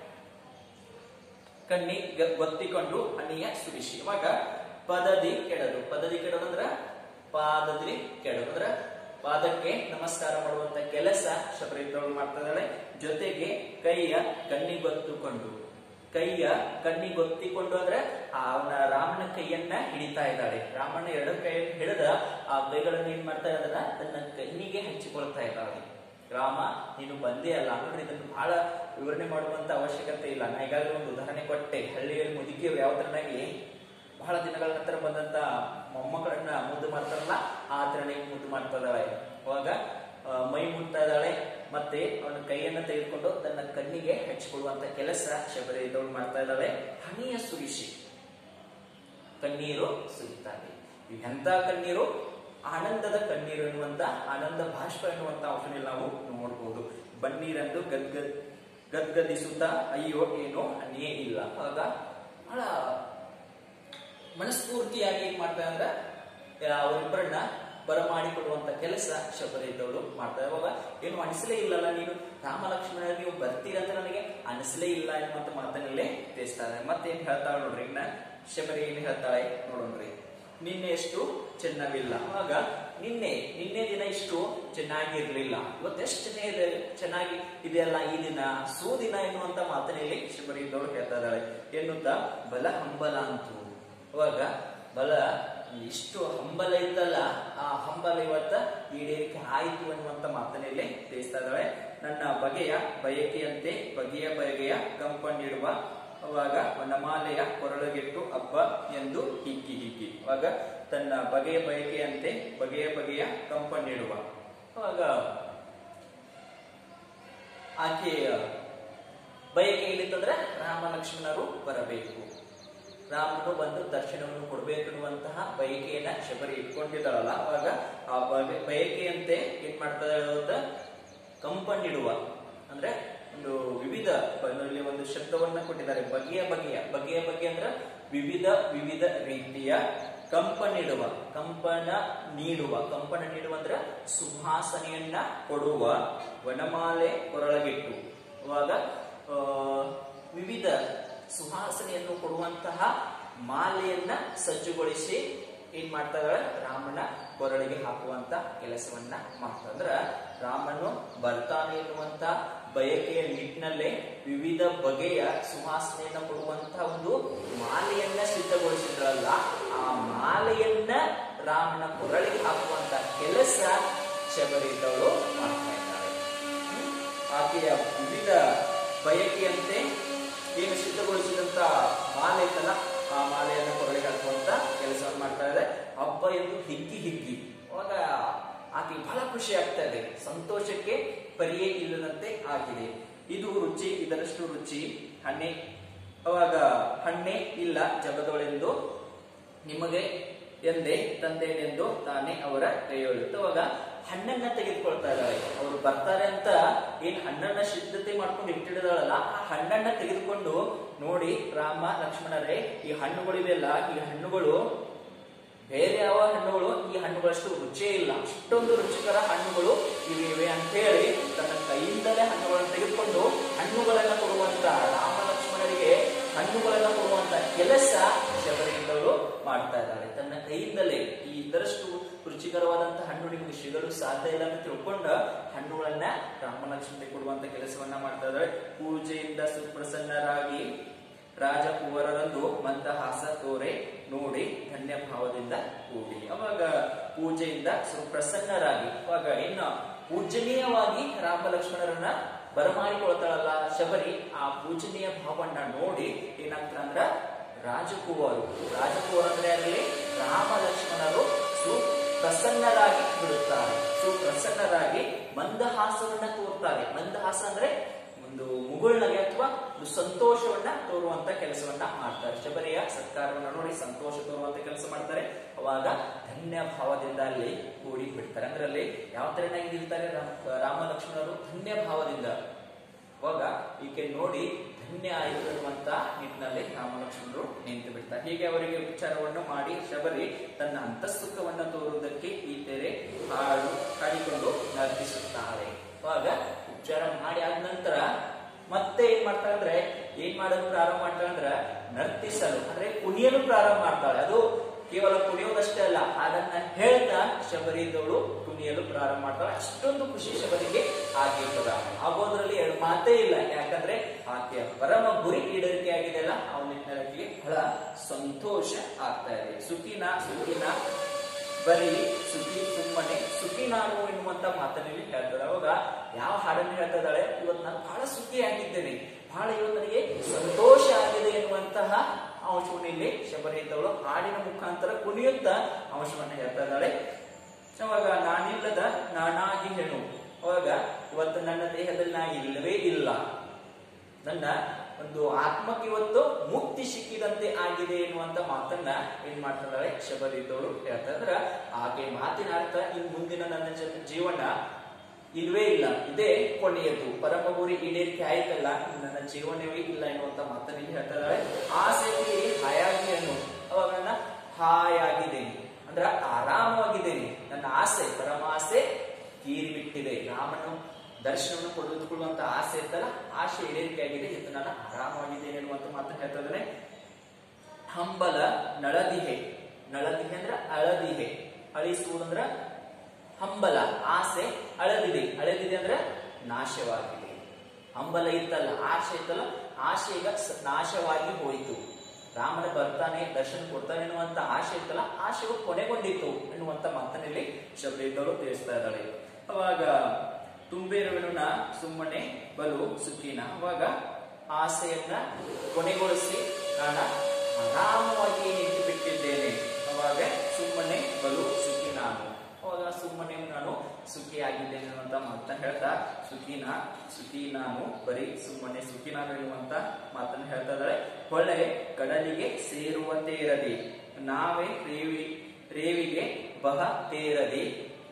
ಕಣ್ಣಿ ಗ- ಗೊತ್ತಿಕೊಂಡು ಅನಿಯ ಸುರಿಸಿ ಇವಾಗ ಪದದಿ ಕೆಡದು ಪದದಿ ಕೆಡೋದು ಅಂದ್ರ ಪಾದದಿ ಕೆಡೋದು ಅಂದ್ರ ಪಾದಕ್ಕೆ ನಮಸ್ಕಾರ ಮಾಡುವಂತ ಕೆಲಸ ಶಬರಿದ್ದವಳು ಮಾಡ್ತಾ ಇದ್ದಾಳೆ ಜೊತೆಗೆ ಕೈಯ ಕಣ್ಣಿಗೊತ್ತುಕೊಂಡು ಕೈಯ ಕಣ್ಣಿಗೊತ್ತಿಕೊಂಡು ಅಂದ್ರೆ ಆ ಅವನ ರಾಮನ ಕೈಯನ್ನ ಹಿಡಿತಾ ಇದ್ದಾಳೆ ರಾಮನ ಎರಡು ಕೈ ಹಿಡಿದ ಆ ಕೈಗಳನ್ನು ಏನ್ ಮಾಡ್ತಾ ಇದ್ದಾಳ ತನ್ನ ಕಣ್ಣಿಗೆ ಹಂಚಿಕೊಳ್ತಾ ಇದ್ದಾಳೆ ರಾಮ ನೀನು ಬಂದೇ ಅಲ್ಲ ಅಂದ್ರೆ ಇದನ್ನು ಬಹಳ ವಿವರಣೆ ಮಾಡುವಂತ ಅವಶ್ಯಕತೆ ಇಲ್ಲ ನಾ ಈಗಾಗಲೇ ಒಂದು ಉದಾಹರಣೆ ಕೊಟ್ಟೆ ಹಳ್ಳಿಯಲ್ಲಿ ಮುದುಕಿಯರು ಯಾವ ತರನಾಗಿ ಬಹಳ ದಿನಗಳ ನಂತರ ಬಂದಂತ ಮೊಮ್ಮಕ್ಕಳನ್ನ ಮುದ್ದು ಮಾಡ್ತಾರಲ್ಲ ಆ ತರನಾಗಿ ಮುದ್ದು ಮಾಡ್ತಾ ಇದ್ದಾಳೆ ಅವಾಗ ಆ, ಮೈ ಮುಟ್ತಾ ಇದ್ದಾಳೆ ಮತ್ತೆ ಅವನ ಕೈಯನ್ನ ತೆಗೆದುಕೊಂಡು ತನ್ನ ಕಣ್ಣಿಗೆ ಹಚ್ಚಿಕೊಳ್ಳುವಂತ ಕೆಲಸ ಶಬರಿ ಇದ್ದವಳು ಮಾಡ್ತಾ ಇದ್ದಾಳೆ ಹನಿಯ ಸುರಿಸಿ ಕಣ್ಣೀರು ಸುರಿತಾರೆ ಇವು ಎಂತ ಕಣ್ಣೀರು ಆನಂದದ ಕಣ್ಣೀರು ಎನ್ನುವಂತ ಆನಂದ ಬಾಷ್ಪ ಎನ್ನುವಂತ ಅಂಶದಲ್ಲಿ ನಾವು ನೋಡಬಹುದು ಬಣ್ಣೀರೆಂದು ಗದ್ಗದ್ ಗದ್ಗದಿಸುತ್ತಾ ಅಯ್ಯೋ ಏನೋ ಅನ್ನೇ ಇಲ್ಲ ಆಗ ಬಹಳ ಮನಸ್ಫೂರ್ತಿಯಾಗಿ ಏನ್ ಮಾಡ್ತಾರೆ ಅಂದ್ರೆ ಆ, ಅವರಿಬ್ಬರನ್ನ ಬರಮಾಡಿಕೊಡುವಂತ ಕೆಲಸ ಶಬರಿ ಇದ್ದವಳು ಮಾಡ್ತಾರೆ ಅವಾಗ ಏನು ಅನಿಸಲೇ ಇಲ್ಲಲ್ಲ ನೀನು ರಾಮ ಲಕ್ಷ್ಮಣ ನೀವು ಬರ್ತೀರಂತ ನನಗೆ ಅನಿಸಲೇ ಇಲ್ಲ ಎನ್ನುವಂತ ಮಾತನ್ನಲ್ಲೇ ತಿಳಿಸ್ತಾರೆ ಮತ್ತೇನ್ ಹೇಳ್ತಾಳೆ ನೋಡ್ರಿ ಇನ್ನ ಶಬರಿ ಏನ್ ಹೇಳ್ತಾಳೆ ನೋಡೋಣ್ರಿ ನಿನ್ನೆ ಎಷ್ಟು ಚೆನ್ನವಿಲ್ಲ ಆಗ ನಿನ್ನೆ ನಿನ್ನೆ ದಿನ ಇಷ್ಟು ಚೆನ್ನಾಗಿರ್ಲಿಲ್ಲ ಇವತ್ತೆಷ್ಟು ಚೆನ್ನಾಗಿದೆ ಚೆನ್ನಾಗಿ ಇದೆಯಲ್ಲ ಈ ದಿನ ಸುದಿನ ಎನ್ನುವಂತ ಮಾತನಲ್ಲಿ ಶಬರಿ ಇದ್ದವಳು ಹೇಳ್ತಾ ಇದ್ದಾಳೆ ಎನ್ನುತ್ತಾ ಬಲ ಹಂಬಲ ಅಂತು ಅವಾಗ ಬಲ ಇಷ್ಟು ಹಂಬಲ ಇತ್ತಲ್ಲ ಆ ಹಂಬಲ ಇವತ್ತ ಈಡೇರಿಕೆ ಆಯಿತು ಅನ್ನುವಂತ ಮಾತನಲ್ಲಿ ತಿಳಿಸ್ತಾ ಇದ್ದಾಳೆ ನನ್ನ ಬಗೆಯ ಬಯಕೆಯಂತೆ ಬಗೆಯ ಬಗೆಯ ಕಂಪನಿಡುವ ಅವಾಗ ವನಮಾಲೆಯ ಕೊರಳಗೆಟ್ಟು ಹಬ್ಬ ಎಂದು ಹಿಕ್ಕಿ ಹಿಕ್ಕಿ ಅವಾಗ ತನ್ನ ಬಗೆಯ ಬಯಕೆಯಂತೆ ಬಗೆಯ ಬಗೆಯ ಕಂಪನಿಡುವ ಅವಾಗ ಆಕೆಯ ಬಯಕೆ ಏನಿತ್ತಂದ್ರೆ ರಾಮ ಲಕ್ಷ್ಮಣರು ಬರಬೇಕು ರಾಮನು ಬಂದು ದರ್ಶನವನ್ನು ಕೊಡಬೇಕು ಅನ್ನುವಂತಹ ಬಯಕೆಯನ್ನ ಶಬರಿ ಇಟ್ಕೊಂಡಿದ್ದಾಳಲ್ಲ ಅವಾಗ ಆ ಬಗೆ ಬಯಕೆಯಂತೆ ಏನ್ ಮಾಡ್ತಾ ಇರೋದ ಕಂಪನಿಡುವ ಅಂದ್ರೆ ಒಂದು ವಿವಿಧ ಇಲ್ಲಿ ಒಂದು ಶಬ್ದವನ್ನ ಕೊಟ್ಟಿದ್ದಾರೆ ಬಗೆಯ ಬಗೆಯ ಬಗೆಯ ಬಗೆ ಅಂದ್ರೆ ವಿವಿಧ ವಿವಿಧ ರೀತಿಯ ಕಂಪನಿಡುವ ಕಂಪನ ನೀಡುವ ಕಂಪನ ನೀಡುವ ಅಂದ್ರೆ ಸುವಾಸನೆಯನ್ನ ಕೊಡುವ ವನಮಾಲೆ ಕೊರಳಗಿಟ್ಟು ಅವಾಗ ಆ, ವಿವಿಧ ಸುವಾಸನೆಯನ್ನು ಕೊಡುವಂತಹ ಮಾಲೆಯನ್ನ ಸಜ್ಜುಗೊಳಿಸಿ ಏನ್ ಮಾಡ್ತಾ ಇದಾಳೆ ರಾಮನ ಕೊರಳಿಗೆ ಹಾಕುವಂತ ಕೆಲಸವನ್ನ ಮಾಡ್ತಾ ಅಂದ್ರ ರಾಮನು ಬರ್ತಾನೆ ಎನ್ನುವಂತ ಬಯಕೆಯ ನಿಟ್ಟಿನಲ್ಲೇ ವಿವಿಧ ಬಗೆಯ ಸುವಾಸನೆಯನ್ನ ಕೊಡುವಂತಹ ಒಂದು ಮಾಲೆಯನ್ನ ಸಿದ್ಧಗೊಳಿಸಿದ್ರಲ್ಲ ಆ ಮಾಲೆಯನ್ನ ರಾಮನ ಕೊರಳಿಗೆ ಹಾಕುವಂತ ಕೆಲಸ ಶಬರಿದ್ದವಳು ಮಾಡ್ತಾ ಇದ್ದಾಳೆ ಹ್ಮ್? ಆಕೆಯ ವಿವಿಧ ಬಯಕೆಯಂತೆ ಏನು ಸಿದ್ಧಗೊಳಿಸಿದಂತ ಮಾಲೆ ಇತ್ತಲ್ಲ ಆ ಮಾಲೆಯನ್ನು ಕೊರಳಿಗೆ ಹಾಕುವಂತ ಕೆಲಸವನ್ನು ಮಾಡ್ತಾ ಇದೆ ಹಬ್ಬ ಎಂದು ಹಿಗ್ಗಿ ಹಿಗ್ಗಿ ಅವಾಗ ಆಕೆ ಬಹಳ ಖುಷಿ ಆಗ್ತಾ ಇದೆ ಸಂತೋಷಕ್ಕೆ ಪರಿಯೇ ಇಲ್ಲದಂತೆ ಆಗಿದೆ ಇದು ರುಚಿ ಇದರಷ್ಟು ರುಚಿ ಹಣ್ಣೆ ಅವಾಗ ಹಣ್ಣೆ ಇಲ್ಲ ಜಗದೊಳೆಂದು ನಿಮಗೆ ಎಂದೇ ತಂದೇನೆಂದು ತಾನೇ ಅವರ ಕೈಯೊಳಿತು ಅವಾಗ ಹಣ್ಣನ್ನ ತೆಗೆದುಕೊಳ್ತಾ ಇದ್ದಾಳೆ ಅವರು ಬರ್ತಾರೆ ಅಂತ ಏನ್ ಹಣ್ಣನ್ನ ಸಿದ್ಧತೆ ಮಾಡ್ಕೊಂಡು ಇಟ್ಟಿದ್ದಾಳಲ್ಲ ಆ ಹಣ್ಣನ್ನ ತೆಗೆದುಕೊಂಡು ನೋಡಿ ರಾಮ ಲಕ್ಷ್ಮಣರೇ ಈ ಹಣ್ಣುಗಳಿವೆಲ್ಲ ಈ ಹಣ್ಣುಗಳು ಬೇರೆ ಯಾವ ಹಣ್ಣುಗಳು ಈ ಹಣ್ಣುಗಳಷ್ಟು ರುಚಿಯೇ ಇಲ್ಲ ಅಷ್ಟೊಂದು ರುಚಿಕರ ಹಣ್ಣುಗಳು ಇವೆ ಇವೆ ಅಂತ ಹೇಳಿ ತನ್ನ ಕೈಯಿಂದಲೇ ಹಣ್ಣುಗಳನ್ನು ತೆಗೆದುಕೊಂಡು ಹಣ್ಣುಗಳನ್ನ ಕೊಡುವಂತ ರಾಮ ಲಕ್ಷ್ಮಣರಿಗೆ ಹಣ್ಣುಗಳನ್ನ ಕೊಡುವಂತ ಕೆಲಸ ಶಬರಿಯಿಂದವಳು ಮಾಡ್ತಾ ಇದ್ದಾಳೆ ತನ್ನ ಕೈಯಿಂದಲೇ ಈ ಇದರಷ್ಟು ರುಚಿಕರವಾದಂತಹ ಹಣ್ಣು ನಿಮಗೆ ಸಿಗಲು ಸಾಧ್ಯ ಇಲ್ಲ ಅಂತ ತಿಳ್ಕೊಂಡ ಹಣ್ಣುಗಳನ್ನ ರಾಮ ಲಕ್ಷ್ಮಣರಿಗೆ ಕೊಡುವಂತ ಕೆಲಸವನ್ನ ಮಾಡ್ತಾ ಇದ್ದಾಳೆ ಪೂಜೆಯಿಂದ ಸುಪ್ರಸನ್ನರಾಗಿ ರಾಜಕುವರರಂದು ಮಂದಹಾಸ ತೋರೆ ನೋಡಿ ಧನ್ಯ ಭಾವದಿಂದ ಕೂಡಿ ಅವಾಗ ಪೂಜೆಯಿಂದ ಸುಪ್ರಸನ್ನರಾಗಿ ಅವಾಗ ಇನ್ನ ಪೂಜನೀಯವಾಗಿ ರಾಮ ಲಕ್ಷ್ಮಣರನ್ನ ಬರಮಾಡಿಕೊಳ್ತಾಳಲ್ಲ ಶಬರಿ ಆ ಪೂಜನೀಯ ಭಾವನ್ನ ನೋಡಿ ಏನಾಗ್ತಾರ ಅಂದ್ರ ರಾಜಕುವರು ರಾಜಕುವರು ಅಂದ್ರೆ ಅಲ್ಲಿ ರಾಮ ಲಕ್ಷ್ಮಣರು ಸುಪ್ರಸನ್ನರಾಗಿ ಬಿಡುತ್ತಾರೆ ಸುಪ್ರಸನ್ನರಾಗಿ ಮಂದಹಾಸವನ್ನ ತೋರ್ತಾರೆ ಮಂದಹಾಸ ಅಂದ್ರೆ ಒಂದು ಮುಗುಳ್ನಗೆ ಅಥವಾ ಒಂದು ಸಂತೋಷವನ್ನ ತೋರುವಂತ ಕೆಲಸವನ್ನ ಮಾಡ್ತಾರೆ ಶಬರಿಯ ಸತ್ಕಾರವನ್ನ ನೋಡಿ ಸಂತೋಷ ತೋರುವಂತ ಕೆಲಸ ಮಾಡ್ತಾರೆ ಅವಾಗ ಧನ್ಯ ಭಾವದಿಂದ ಅಲ್ಲಿ ಕೂಡಿ ಬಿಡ್ತಾರೆ ಅಂದ್ರೆ ಅಲ್ಲಿ ಯಾವ ತರನಾಗಿ ನಿಲ್ತಾರೆ ರಾಮ- ರಾಮ ಲಕ್ಷ್ಮಣರು ಧನ್ಯ ಭಾವದಿಂದ ಅವಾಗ ಈಕೆ ನೋಡಿ ಧನ್ಯ ಆಯಿತು ಅನ್ನುವಂತ ನಿಟ್ಟಿನಲ್ಲಿ ರಾಮ ಲಕ್ಷ್ಮಣರು ನಿಂತು ಬಿಡ್ತಾರೆ ಹೀಗೆ ಅವರಿಗೆ ಉಪಚಾರವನ್ನು ಮಾಡಿ ಶಬರಿ ತನ್ನ ಅಂತಸ್ತುಖವನ್ನ ತೋರುವುದಕ್ಕೆ ಈ ತೆರೆ ಹಾಡು ಹಾಡಿಕೊಂಡು ನರ್ತಿಸುತ್ತಾಳೆ ಅವಾಗ ಉಪಚಾರ ಮಾಡಿ ಆದ ನಂತರ ಮತ್ತೆ ಏನ್ ಮಾಡ್ತಾಳೆ ಅಂದ್ರೆ ಏನ್ ಮಾಡೋದು ಪ್ರಾರಂಭ ಮಾಡ್ತಾಳೆ ಅಂದ್ರೆ ನರ್ತಿಸಲು ಅಂದ್ರೆ ಕುಣಿಯಲು ಪ್ರಾರಂಭ ಮಾಡ್ತಾಳೆ ಅದು ಕೇವಲ ಕುಣಿಯೋದಷ್ಟೇ ಅಲ್ಲ ಹಾಡನ್ನ ಹೇಳ್ತಾ ಶಬರಿದವಳು ಕುಣಿಯಲು ಪ್ರಾರಂಭ ಮಾಡ್ತಾಳೆ ಅಷ್ಟೊಂದು ಖುಷಿ ಶಬರಿಗೆ ಆಗಿರ್ತದ ಆಗೋದ್ರಲ್ಲಿ ಎರಡು ಮಾತೇ ಇಲ್ಲ ಯಾಕಂದ್ರೆ ಆಕೆಯ ಪರಮ ಗುರಿ ಈಡೇರಿಕೆ ಆಗಿದೆ ಅಲ್ಲ ಆ ನಿಟ್ಟಿನಲ್ಲಿ ಬಹಳ ಸಂತೋಷ ಆಗ್ತಾ ಇದೆ ಸುಖಿನ ಸುಖಿನ ಬರೀ ಸುಖಿ ಸುಮ್ಮನೆ ಸುಖಿ ನಾನು ಎನ್ನುವಂತ ಮಾತನಲ್ಲಿ ಹೇಳ್ತಾಳೆ ಅವಾಗ ಯಾವ ಹಾಡನ್ನು ಹೇಳ್ತಾ ಇದ್ದಾಳೆ ಇವತ್ತು ನಾನು ಬಹಳ ಸುಖಿ ಆಗಿದ್ದೇನೆ ಬಹಳ ಇವತ್ತು ನನಗೆ ಸಂತೋಷ ಆಗಿದೆ ಎನ್ನುವಂತಹ ಅಂಶವನ್ನು ಇಲ್ಲಿ ಶಬರಿ ಇದ್ದವಳು ಹಾಡಿನ ಮುಖಾಂತರ ಕುಣಿಯುತ್ತಾ ಅಂಶವನ್ನು ಹೇಳ್ತಾ ಇದ್ದಾಳೆ ಅವಾಗ ನಾನಿಲ್ಲದ ನಾನಾಗಿ ಹೆಣ್ಣು ಅವಾಗ ಇವತ್ತು ನನ್ನ ದೇಹದಲ್ಲಿ ನಾ ಇಲ್ಲವೇ ಇಲ್ಲ ನನ್ನ ಒಂದು ಆತ್ಮಕ್ಕೆ ಇವತ್ತು ಮುಕ್ತಿ ಸಿಕ್ಕಿದಂತೆ ಆಗಿದೆ ಎನ್ನುವಂತ ಮಾತನ್ನ ಏನ್ ಮಾಡ್ತಿದ್ದಾಳೆ ಶಬರಿದ್ದವಳು ಹೇಳ್ತಾ ಇದ್ರ ಹಾಗೆ ಮಾತಿನ ಅರ್ಥ ಇನ್ ಮುಂದಿನ ನನ್ನ ಜ- ಜೀವನ ಇಲ್ವೇ ಇಲ್ಲ ಇದೇ ಕೊನೆಯದು ಪರಮ ಗುರಿ ಈಡೇರಿಕೆ ಆಯ್ತಲ್ಲ ಇನ್ನು ನನ್ನ ಜೀವನವೇ ಇಲ್ಲ ಎನ್ನುವಂತ ಮಾತನ್ನ ಇಲ್ಲಿ ಹೇಳ್ತಾ ಇದ್ದಾಳೆ ಆಸೆಗೆ ಹಾಯಾಗಿ ಅನ್ನು ಅವಾಗ ನನ್ನ ಹಾಯಾಗಿದ್ದೇನೆ ಅಂದ್ರ ಆರಾಮವಾಗಿದ್ದೇನೆ ನನ್ನ ಆಸೆ ಪರಮ ಆಸೆ ತೀರಿ ಬಿಟ್ಟಿದೆ ರಾಮನು ದರ್ಶನವನ್ನು ಪಡೆದುಕೊಳ್ಳುವಂತ ಆಸೆ ಇತ್ತಲ್ಲ ಆಸೆ ಈಡೇರಿಕೆ ಆಗಿದೆ ಇದು ನಾನು ಆರಾಮವಾಗಿದ್ದೇನೆ ಎನ್ನುವಂತ ಮಾತನ್ನ ಹೇಳ್ತಾ ಇದ್ದಾನೆ ಹಂಬಲ ನಳದಿಹೆ ನಳದಿಹೆ ಅಂದ್ರ ಅಳದಿಹೆ ಅಳಿಸುವುದಂದ್ರ ಹಂಬಲ ಆಸೆ ಅಳದಿದೆ ಅಳದಿದೆ ಅಂದ್ರೆ ನಾಶವಾಗಿದೆ ಹಂಬಲ ಇತ್ತಲ್ಲ ಆಸೆ ಇತ್ತಲ್ಲ ಆಸೆ ಈಗ ಸ- ನಾಶವಾಗಿ ಹೋಯಿತು ರಾಮನ ಬರ್ತಾನೆ ದರ್ಶನ ಕೊಡ್ತಾನೆ ಎನ್ನುವಂತ ಆಸೆ ಇತ್ತಲ್ಲ ಆಶೆಯು ಕೊನೆಗೊಂಡಿತ್ತು ಎನ್ನುವಂತ ಮಾತನಲ್ಲಿ ಶಬರಿದ್ದವರು ತಿಳಿಸ್ತಾ ಇದ್ದಾಳೆ ಅವಾಗ ತುಂಬೇರುವಿನ ಸುಮ್ಮನೆ ಬಲು ಸುಖಿನ ಅವಾಗ ಆಸೆಯನ್ನ ಕೊನೆಗೊಳಿಸಿ ನಾನು ಆರಾಮವಾಗಿ ನಿಂತು ಬಿಟ್ಟಿದ್ದೇನೆ ಅವಾಗ ಸುಮ್ಮನೆ ಬಲು ಸುಖಿ ನಾನು ಅವಾಗ ಸುಮ್ಮನೆ ನಾನು ಸುಖಿಯಾಗಿದ್ದೇನೆ ಅನ್ನುವಂತ ಮಾತನ್ನ ಹೇಳ್ತಾ ಸುಖಿನ ಸುಖಿ ನಾನು ಬರೀ ಸುಮ್ಮನೆ ಸುಖಿ ನಾನು ಎನ್ನುವಂತ ಮಾತನ್ನ ಹೇಳ್ತಾ ಇದ್ದಾಳೆ ಹೊಳೆ ಕಡಲಿಗೆ ಸೇರುವ ತೇರದಿ ನಾವೇ ರೇವಿ ರೇವಿಗೆ ಬಹ ತೇರದಿ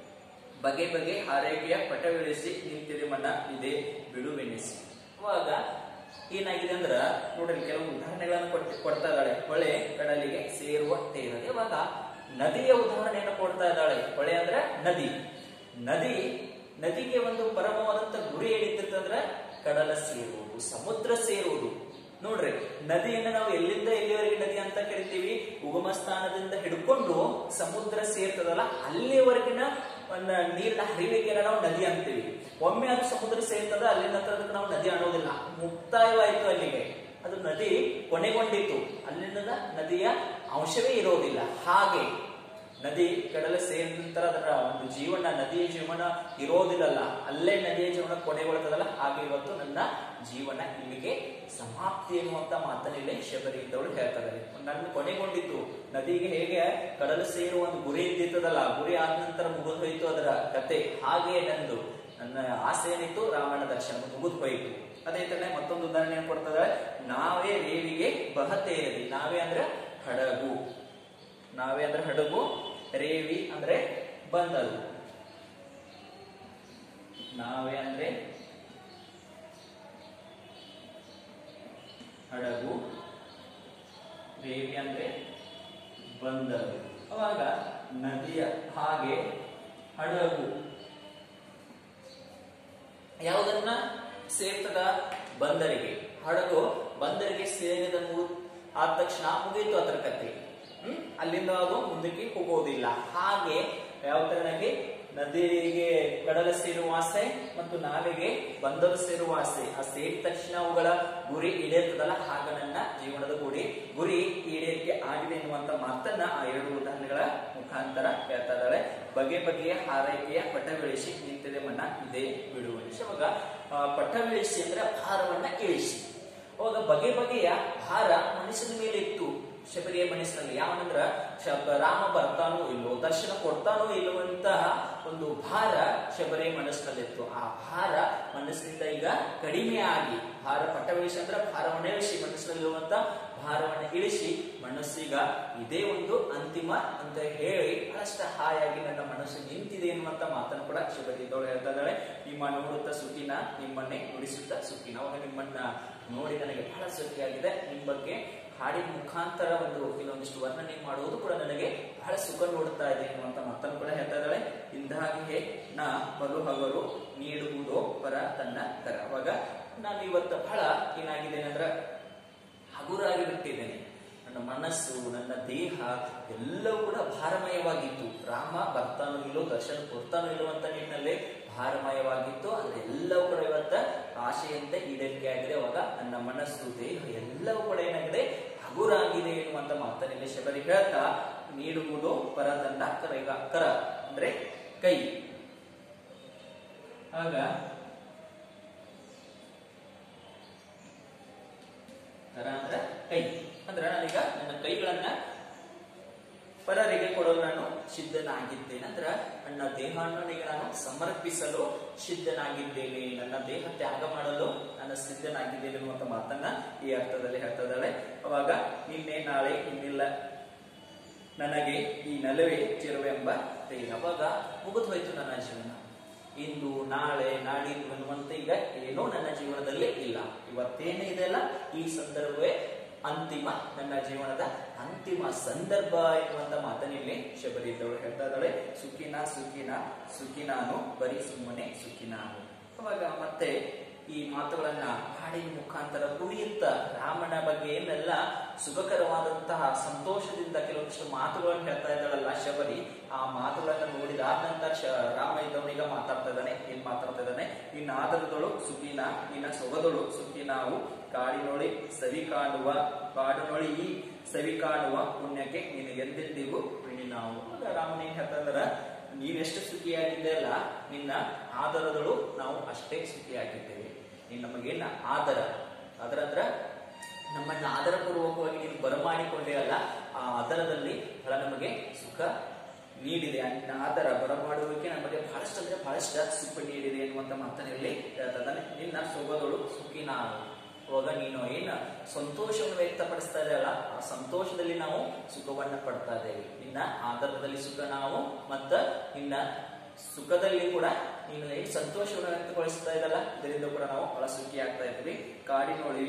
ಬಗೆ ಬಗೆ ಹಾರೈಕೆಯ ಪಟವಿಳಿಸಿ ನಿಂತಿದೆ ಮನ ಇದೆ ಬಿಡುವೆನಿಸಿ ಅವಾಗ ಏನಾಗಿದೆ ಅಂದ್ರ ನೋಡ್ರಿ ಕೆಲವು ಉದಾಹರಣೆಗಳನ್ನು ಕೊಟ್ಟು ಕೊಡ್ತಾ ಇದ್ದಾಳೆ ಹೊಳೆ ಕಡಲಿಗೆ ಸೇರುವ ತೇರದೆ ಅವಾಗ ನದಿಯ ಉದಾಹರಣೆಯನ್ನು ಕೊಡ್ತಾ ಇದ್ದಾಳೆ ಹೊಳೆ ಅಂದ್ರೆ ನದಿ ನದಿ ನದಿಗೆ ಒಂದು ಪರಮವಾದಂತ ಗುರಿ ಏನಿರ್ತಂದ್ರ ಕಡಲ ಸೇರುವುದು ಸಮುದ್ರ ಸೇರುವುದು ನೋಡ್ರಿ ನದಿಯನ್ನ ನಾವು ಎಲ್ಲಿಂದ ಎಲ್ಲಿವರೆಗೆ ನದಿ ಅಂತ ಕರಿತೀವಿ ಉಗಮ ಸ್ಥಾನದಿಂದ ಹಿಡ್ಕೊಂಡು ಸಮುದ್ರ ಸೇರ್ತದಲ್ಲ ಅಲ್ಲಿವರೆಗಿನ ಒಂದು ನೀರಿನ ಹರಿವಿಗೆ ನಾವು ನದಿ ಅಂತೀವಿ ಒಮ್ಮೆ ಅದು ಸಮುದ್ರ ಸೇರ್ತದ ಅಲ್ಲಿಂದ ಅದಕ್ಕೆ ನಾವು ನದಿ ಅನ್ನೋದಿಲ್ಲ ಮುಕ್ತಾಯವಾಯಿತು ಅಲ್ಲಿಗೆ ಅದು ನದಿ ಕೊನೆಗೊಂಡಿತ್ತು ಅಲ್ಲಿಂದ ನದಿಯ ಅಂಶವೇ ಇರೋದಿಲ್ಲ ಹಾಗೆ ನದಿ ಕಡಲ ಸೇರಿದ ನಂತರ ಅದರ ಒಂದು ಜೀವನ ನದಿಯ ಜೀವನ ಇರೋದಿಲ್ಲಲ್ಲ ಅಲ್ಲೇ ನದಿಯ ಜೀವನ ಕೊನೆಗೊಳ್ತದಲ್ಲ ಹಾಗೆ ಇವತ್ತು ನನ್ನ ಜೀವನ ಇಲ್ಲಿಗೆ ಸಮಾಪ್ತಿ ಎನ್ನುವಂತ ಮಾತನ್ನಿಲ್ಲಿ ಶಬರಿ ಇದ್ದವಳು ಹೇಳ್ತಾರೆ ನನ್ನ ಕೊನೆಗೊಂಡಿತ್ತು ನದಿಗೆ ಹೇಗೆ ಕಡಲು ಸೇರುವ ಒಂದು ಗುರಿ ಇದ್ದಿರ್ತದಲ್ಲ ಗುರಿ ಆದ ನಂತರ ಮುಗಿದು ಹೋಯಿತು ಅದರ ಕತೆ ಹಾಗೆ ನಂದು ನನ್ನ ಆಸೆ ಏನಿತ್ತು ರಾಮನ ದರ್ಶನ ಮುಗಿದು ಹೋಯಿತು ಅದೇ ತರ ಮತ್ತೊಂದು ಉದಾಹರಣೆ ಕೊಡ್ತದೆ ನಾವೇ ರೇವಿಗೆ ಬಹತೇರದಿ ನಾವೇ ಅಂದ್ರೆ ಹಡಗು ನಾವೇ ಅಂದ್ರೆ ಹಡಗು ರೇವಿ ಅಂದ್ರೆ ಬಂದರು ನಾವೇ ಅಂದ್ರೆ ಹಡಗು ರೇವಿ ಅಂದ್ರೆ ಬಂದರು ಅವಾಗ ನದಿಯ ಹಾಗೆ ಹಡಗು ಯಾವುದನ್ನ ಸೇರ್ತದ ಬಂದರಿಗೆ ಹಡಗು ಬಂದರಿಗೆ ಸೇರಿದ ಮು- ಆದ ತಕ್ಷಣ ಮುಗೀತು ಅದರ ಕತೆ ಹ್ಮ್ ಅಲ್ಲಿಂದ ಅದು ಮುಂದಕ್ಕೆ ಹೋಗೋದಿಲ್ಲ ಹಾಗೆ ಯಾವ ತರನಾಗಿ ನದಿಗೆ ಕಡಲ ಸೇರುವ ಆಸೆ ಮತ್ತು ನಾವೆಗೆ ಬಂದರು ಸೇರುವ ಆಸೆ ಆ ಸೇರಿದ ತಕ್ಷಣ ಅವುಗಳ ಗುರಿ ಈಡೇರ್ತದಲ್ಲ ಆಗ ನನ್ನ ಜೀವನದ ಗುರಿ ಗುರಿ ಈಡೇರಿಕೆ ಆಗಿದೆ ಎನ್ನುವಂತ ಮಾತನ್ನ ಆ ಎರಡು ಉದಾಹರಣೆಗಳ ಮುಖಾಂತರ ಹೇಳ್ತಾ ಇದ್ದಾಳೆ ಬಗೆ ಬಗೆಯ ಹಾರೈಕೆಯ ಪಟ ಬೆಳೆಸಿ ನಿಂತಿದೆ ಮನ ಇದೆ ಬಿಡುವನಿಸಿ ಅವಾಗ ಆ, ಪಟ ಬೆಳೆಸಿ ಅಂದ್ರೆ ಭಾರವನ್ನ ಇಳಿಸಿ ಅವಾಗ ಬಗೆ ಬಗೆಯ ಭಾರ ಮನುಷ್ಯನ ಮೇಲೆ ಇತ್ತು ಶಬರಿಯ ಮನಸ್ಸಿನಲ್ಲಿ ಯಾವನಂದ್ರ ಶಬ ರಾಮ ಬರ್ತಾನೋ ಇಲ್ಲೋ ದರ್ಶನ ಕೊಡ್ತಾನೋ ಇಲ್ಲವಂತಹ ಒಂದು ಭಾರ ಶಬರಿಯ ಮನಸ್ಸಿನಲ್ಲಿತ್ತು ಆ ಭಾರ ಮನಸ್ಸಿನಿಂದ ಈಗ ಕಡಿಮೆ ಆಗಿ ಭಾರ ಪಟ್ಟವಿಳಿಸಿ ಅಂದ್ರೆ ಭಾರವನ್ನ ಇಳಿಸಿ ಮನಸ್ಸಿನಲ್ಲಿರುವಂತ ಭಾರವನ್ನ ಇಳಿಸಿ ಮನಸ್ಸೀಗ ಇದೇ ಒಂದು ಅಂತಿಮ ಅಂತ ಹೇಳಿ ಬಹಳಷ್ಟ ಹಾಯಾಗಿ ನನ್ನ ಮನಸ್ಸು ನಿಂತಿದೆ ಎನ್ನುವಂತ ಮಾತನ್ನು ಕೂಡ ಶಬರಿದ್ದವಳು ಹೇಳ್ತಾ ಇದ್ದಾಳೆ ನಿಮ್ಮ ನೋಡುತ್ತಾ ಸುಖಿನ ನಿಮ್ಮನ್ನೇ ನುಡಿಸುತ್ತಾ ಸುಖಿನ ಅವಾಗ ನಿಮ್ಮನ್ನ ನೋಡಿ ನನಗೆ ಬಹಳ ಸುಖಿಯಾಗಿದೆ ನಿಮ್ಮ ಬಗ್ಗೆ ಹಾಡಿನ ಮುಖಾಂತರ ಒಂದು ಕೆಲವೊಂದಿಷ್ಟು ವರ್ಣನೆ ಮಾಡುವುದು ಕೂಡ ನನಗೆ ಬಹಳ ಸುಖ ನೋಡುತ್ತಾ ಇದೆ ಎನ್ನುವಂತ ಮಾತನ್ನು ಕೂಡ ಹೇಳ್ತಾ ಇದ್ದಾಳೆ ಇಂದಾಗಿಯೇ ನಾ ಬಲು ಹಗಲು ನೀಡುವುದೋ ಪರ ತನ್ನ ಕರ ಅವಾಗ ನಾನು ಇವತ್ತು ಬಹಳ ಏನಾಗಿದ್ದೇನೆ ಅಂದ್ರೆ ಹಗುರಾಗಿ ಬಿಟ್ಟಿದ್ದೇನೆ ನನ್ನ ಮನಸ್ಸು ನನ್ನ ದೇಹ ಎಲ್ಲವೂ ಕೂಡ ಭಾರಮಯವಾಗಿತ್ತು ರಾಮ ಬರ್ತಾನೋ ಇಲ್ಲೋ ದರ್ಶನ ಕೊಡ್ತಾನೋ ಇಲ್ಲೋ ಅಂತ ನಿಟ್ಟಿನಲ್ಲಿ ಭಾರಮಯವಾಗಿತ್ತು ಆದ್ರೆ ಎಲ್ಲವೂ ಕೂಡ ಇವತ್ತ ಆಶೆಯಂತೆ ಈಡೇರಿಕೆ ಆಗಿದೆ ಅವಾಗ ನನ್ನ ಮನಸ್ಸು ದೇಹ ಎಲ್ಲವೂ ಕೂಡ ಏನಾಗಿದೆ ಹಗುರಾಗಿದೆ ಎನ್ನುವಂತ ಮಾತನ್ನ ಇಲ್ಲಿ ಶಬರಿ ಹೇಳ್ತಾ ನೀಡುವುದು ಪರದಂಡ ಕರಗ ಕರ ಅಂದ್ರೆ ಕೈ ಆಗ ಕರ ಅಂದ್ರ ಕೈ ಅಂದ್ರ ನಾನೀಗ ನನ್ನ ಕೈಗಳನ್ನ ಪರರಿಗೆ ಕೊಡಲು ನಾನು ಸಿದ್ಧನಾಗಿದ್ದೇನೆ ಅಂದ್ರ ನನ್ನ ದೇಹವನ್ನು ಈಗ ನಾನು ಸಮರ್ಪಿಸಲು ಸಿದ್ಧನಾಗಿದ್ದೇನೆ ನನ್ನ ದೇಹ ತ್ಯಾಗ ಮಾಡಲು ನಾನು ಸಿದ್ಧನಾಗಿದ್ದೇನೆ ಅನ್ನುವಂತ ಮಾತನ್ನ ಈ ಅರ್ಥದಲ್ಲಿ ಹೇಳ್ತಾ ಇದ್ದಾಳೆ ಅವಾಗ ನಿನ್ನೆ ನಾಳೆ ಇನ್ನಿಲ್ಲ ನನಗೆ ಈ ನಲವೇ ಚಿರುವೆಂಬ ದೇಹ ಅವಾಗ ಮುಗಿದು ಹೋಯ್ತು ನನ್ನ ಜೀವನ ಇಂದು ನಾಳೆ ನಾಡಿದ್ದು ಅನ್ನುವಂತೆ ಈಗ ಏನೋ ನನ್ನ ಜೀವನದಲ್ಲಿ ಇಲ್ಲ ಇವತ್ತೇನೇ ಇದೆಯಲ್ಲ ಈ ಸಂದರ್ಭವೇ ಅಂತಿಮ ನನ್ನ ಜೀವನದ ಅಂತಿಮ ಸಂದರ್ಭ ಎನ್ನುವಂತ ಮಾತನಿಲ್ಲಿ ಶಬರಿದ್ದವಳು ಹೇಳ್ತಾ ಇದ್ದಾಳೆ ಸುಖಿನ ಸುಖಿನ ಸುಖಿನಾನು ಬರೀ ಸುಮ್ಮನೆ ಸುಖಿನಾನು ಅವಾಗ ಮತ್ತೆ ಈ ಮಾತುಗಳನ್ನ ಹಾಡಿನ ಮುಖಾಂತರ ಕುಣಿಯುತ್ತ ರಾಮನ ಬಗ್ಗೆ ಏನೆಲ್ಲ ಸುಖಕರವಾದಂತಹ ಸಂತೋಷದಿಂದ ಕೆಲವೊಂದಿಷ್ಟು ಮಾತುಗಳನ್ನು ಹೇಳ್ತಾ ಇದ್ದಾಳಲ್ಲ ಶಬರಿ ಆ ಮಾತುಗಳನ್ನ ನೋಡಿದಾದ ನಂತರ ಶ ರಾಮ ಇದ್ದವನಿಗ ಮಾತಾಡ್ತಾ ಇದ್ದಾನೆ ಏನ್ ಮಾತಾಡ್ತಾ ಇದ್ದಾನೆ ನಿನ್ನ ಆದರದಳು ಸುಖಿನ ನಿನ್ನ ಸೊಗದಳು ಸುಖಿನಾವು ಕಾಡಿನೊಳಿ ಸವಿ ಕಾಣುವ ಕಾಡಿನೊಳಿ ಈ ಸವಿ ಕಾಣುವ ಪುಣ್ಯಕ್ಕೆ ನೀನು ಎಂದೆಂದಿಗೂ ಋಣಿ ನಾವು ಆಗ ರಾಮನ ಏನ್ ಹೇಳ್ತಾ ಇದ್ದಾರ ನೀನೆಷ್ಟು ಸುಖಿಯಾಗಿದ್ದೆ ಅಲ್ಲ ನಿನ್ನ ಆದರದಳು ನಾವು ಅಷ್ಟೇ ಸುಖಿಯಾಗಿದ್ದೇವೆ ನೀನ್ ನಮಗೇನ ಆದರ ಅದರ ಅಂದ್ರ ನಮ್ಮನ್ನ ಆದರಪೂರ್ವಕವಾಗಿ ನೀನು ಬರಮಾಡಿಕೊಂಡೇ ಅಲ್ಲ ಆ ಆದರದಲ್ಲಿ ಬಹಳ ನಮಗೆ ಸುಖ ನೀಡಿದೆ ಆ ನಿನ್ನ ಆದರ ಬರಮಾಡುವಿಕೆ ನಮಗೆ ಬಹಳಷ್ಟು ಅಂದ್ರೆ ಬಹಳಷ್ಟು ಸುಖ ನೀಡಿದೆ ಎನ್ನುವಂತ ಮಾತನ್ನ ಇಲ್ಲಿ ಹೇಳ್ತಾ ಇದ್ದಾನೆ ನಿನ್ನ ಸೊಗದಳು ಸುಖಿ ನಾನು ಅವಾಗ ನೀನು ಏನ ಸಂತೋಷವನ್ನು ವ್ಯಕ್ತಪಡಿಸ್ತಾ ಇದೆಯಲ್ಲ ಆ ಸಂತೋಷದಲ್ಲಿ ನಾವು ಸುಖವನ್ನ ಪಡ್ತಾ ಇದ್ದೇವೆ ನಿನ್ನ ಆದರದಲ್ಲಿ ಸುಖ ನಾವು ಮತ್ತ ನಿನ್ನ ಸುಖದಲ್ಲಿ ಕೂಡ ನೀನು ಏನು ಸಂತೋಷವನ್ನು ವ್ಯಕ್ತಪಡಿಸ್ತಾ ಇದಲ್ಲ ಇದರಿಂದ ಕೂಡ ನಾವು ಬಹಳ ಸುಖಿ ಆಗ್ತಾ ಇದ್ವಿ ಕಾಡಿನೊಳಿ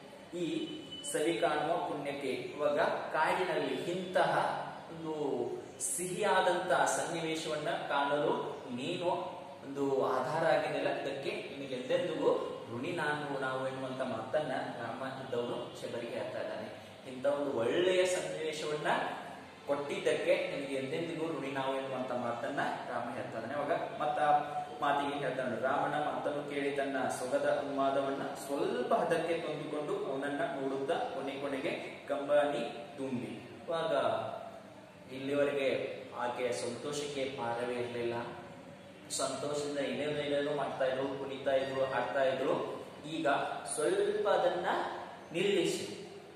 ಈ ಸವಿ ಕಾಣುವ ಪುಣ್ಯಕ್ಕೆ ಇವಾಗ ಕಾಡಿನಲ್ಲಿ ಇಂತಹ ಒಂದು ಸಿಹಿಯಾದಂತಹ ಸನ್ನಿವೇಶವನ್ನ ಕಾಣಲು ನೀನು ಒಂದು ಆಧಾರ ಆಗಿದೆಯಲ್ಲ ಇದಕ್ಕೆ ನಿನಗೆ ಎಂದೆಂದಿಗೂ ಋಣಿ ನಾನು ನಾವು ಎನ್ನುವಂತ ಮಾತನ್ನ ರಾಮ ಇದ್ದವನು ಶಬರಿಗೆ ಹೇಳ್ತಾ ಇದ್ದಾನೆ ಇಂಥ ಒಂದು ಒಳ್ಳೆಯ ಸನ್ನಿವೇಶವನ್ನ ಕೊಟ್ಟಿದ್ದಕ್ಕೆ ನಿನಗೆ ಎಂದೆಂದಿಗೂ ಋಣಿ ನಾವು ಎನ್ನುವಂತ ಮಾತನ್ನ ರಾಮ ಹೇಳ್ತಾ ಇದ್ದಾನೆ ಅವಾಗ ಮತ್ತ ಆ ಮಾತಿಗೆ ಏನ್ ಹೇಳ್ತಾನೆ ರಾಮನ ಮಾತನ್ನು ಕೇಳಿ ತನ್ನ ಸೊಗದ ಉನ್ಮಾದವನ್ನ ಸ್ವಲ್ಪ ಹದಕ್ಕೆ ತಂದುಕೊಂಡು ಅವನನ್ನ ನೋಡುತ್ತಾ ಕೊನೆ ಕೊನೆಗೆ ಕಂಬನಿ ತುಂಬಿ ಅವಾಗ ಇಲ್ಲಿವರೆಗೆ ಆಕೆಯ ಸಂತೋಷಕ್ಕೆ ಪಾರವೇ ಇರಲಿಲ್ಲ ಸಂತೋಷದಿಂದ ಏನೇನೋ ಏನೇನೋ ಮಾಡ್ತಾ ಇದ್ರು ಕುಣಿತಾ ಇದ್ರು ಹಾಡ್ತಾ ಇದ್ರು ಈಗ ಸ್ವಲ್ಪ ಅದನ್ನ ನಿಲ್ಲಿಸಿ